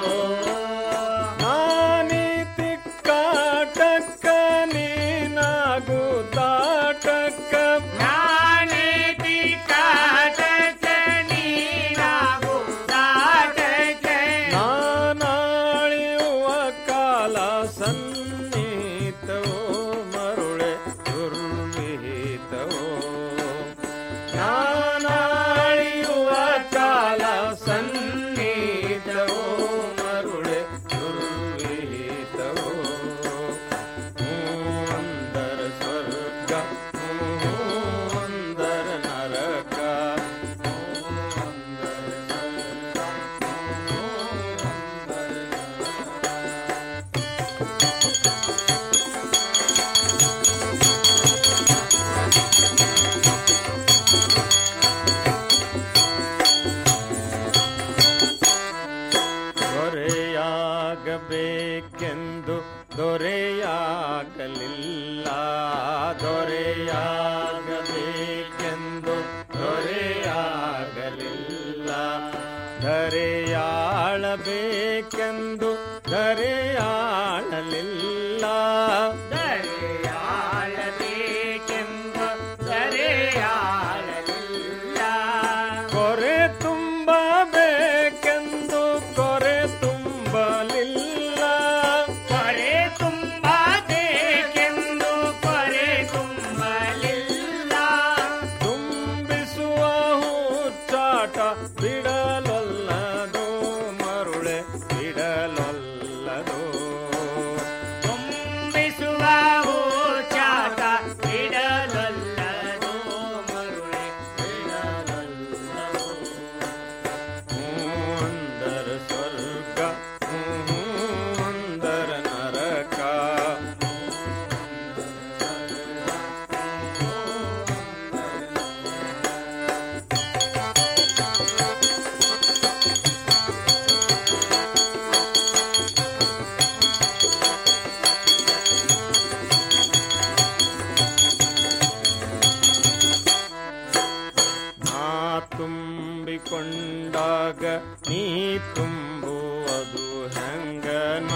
ನಾನೀತಿ ಕಾಟಕ್ಕ ನೀನಾಗು ತಾಟಕ್ಕ ನಾನೇತಿ ಕಾಟಕ ನೀನಾಗು ತಾಟಕ ನಾನಾಳಿಯುವ ಕಾಲ ಸನ್ನಿಹಿತವೋ ಮರುಳೆ ದುರ್ವಿಹಿತವೋ ನಾನಾಳಿಯುವ ಕಾಲ ಸನ್ನಿಹಿತವೋ ಮರುಳೆ ದುರ್ವಿಹಿತವೋ ಹ್ಞೂ ಅಂದರ ಸ್ವರ್ಗ ಹ್ಞೂ ಅಂದರ ನರಕ ದೊರೆಯಾಗಬೇಕೆಂದು ದೊರೆಯಾಗಲಿಲ್ಲ ದೊರೆಯಾಗಬೇಕೆಂದು ದೊರೆಯಾಗಲಿಲ್ಲ ಧರೆಯಾಳಬೇಕೆಂದು ಧರೆಯಾಳಲಿಲ್ಲ ದರೆಯಾಳಬೇಕೆಂಬ ದರೆಯಾಳಲಿಲ್ಲ ಕೊರೆ ತುಂಬಬೇಕೆಂದು ಕೊರೆ ತುಂಬಲಿಲ್ಲ ಕೊರೆ ತುಂಬಬೇಕೆಂದು ಕೊರೆ ತುಂಬಲಿಲ್ಲ ತುಂಬಿಸುವ ಹುಚ್ಚಾಟ ಬಿಡಲೊಲ್ಲದು ಮರುಳೆ ಬಿಡಲೊಲ್ಲದು ತುಂಬಿಸುವ ಹೂಚಾಟ ಬಿಡಲೊಲ್ಲದು ಮರುಳೆ ಬಿಡಲೊಲ್ಲದು ಹ್ಞೂ ಅಂದರ ಸ್ವರ್ಗ ಹ್ಞೂ ಅಂದರ ನರಕ ನಾ ತುಂಬಿಕೊಂಡಾಗ ನೀ ತುಂಬುವುದು ಹೆಂಗ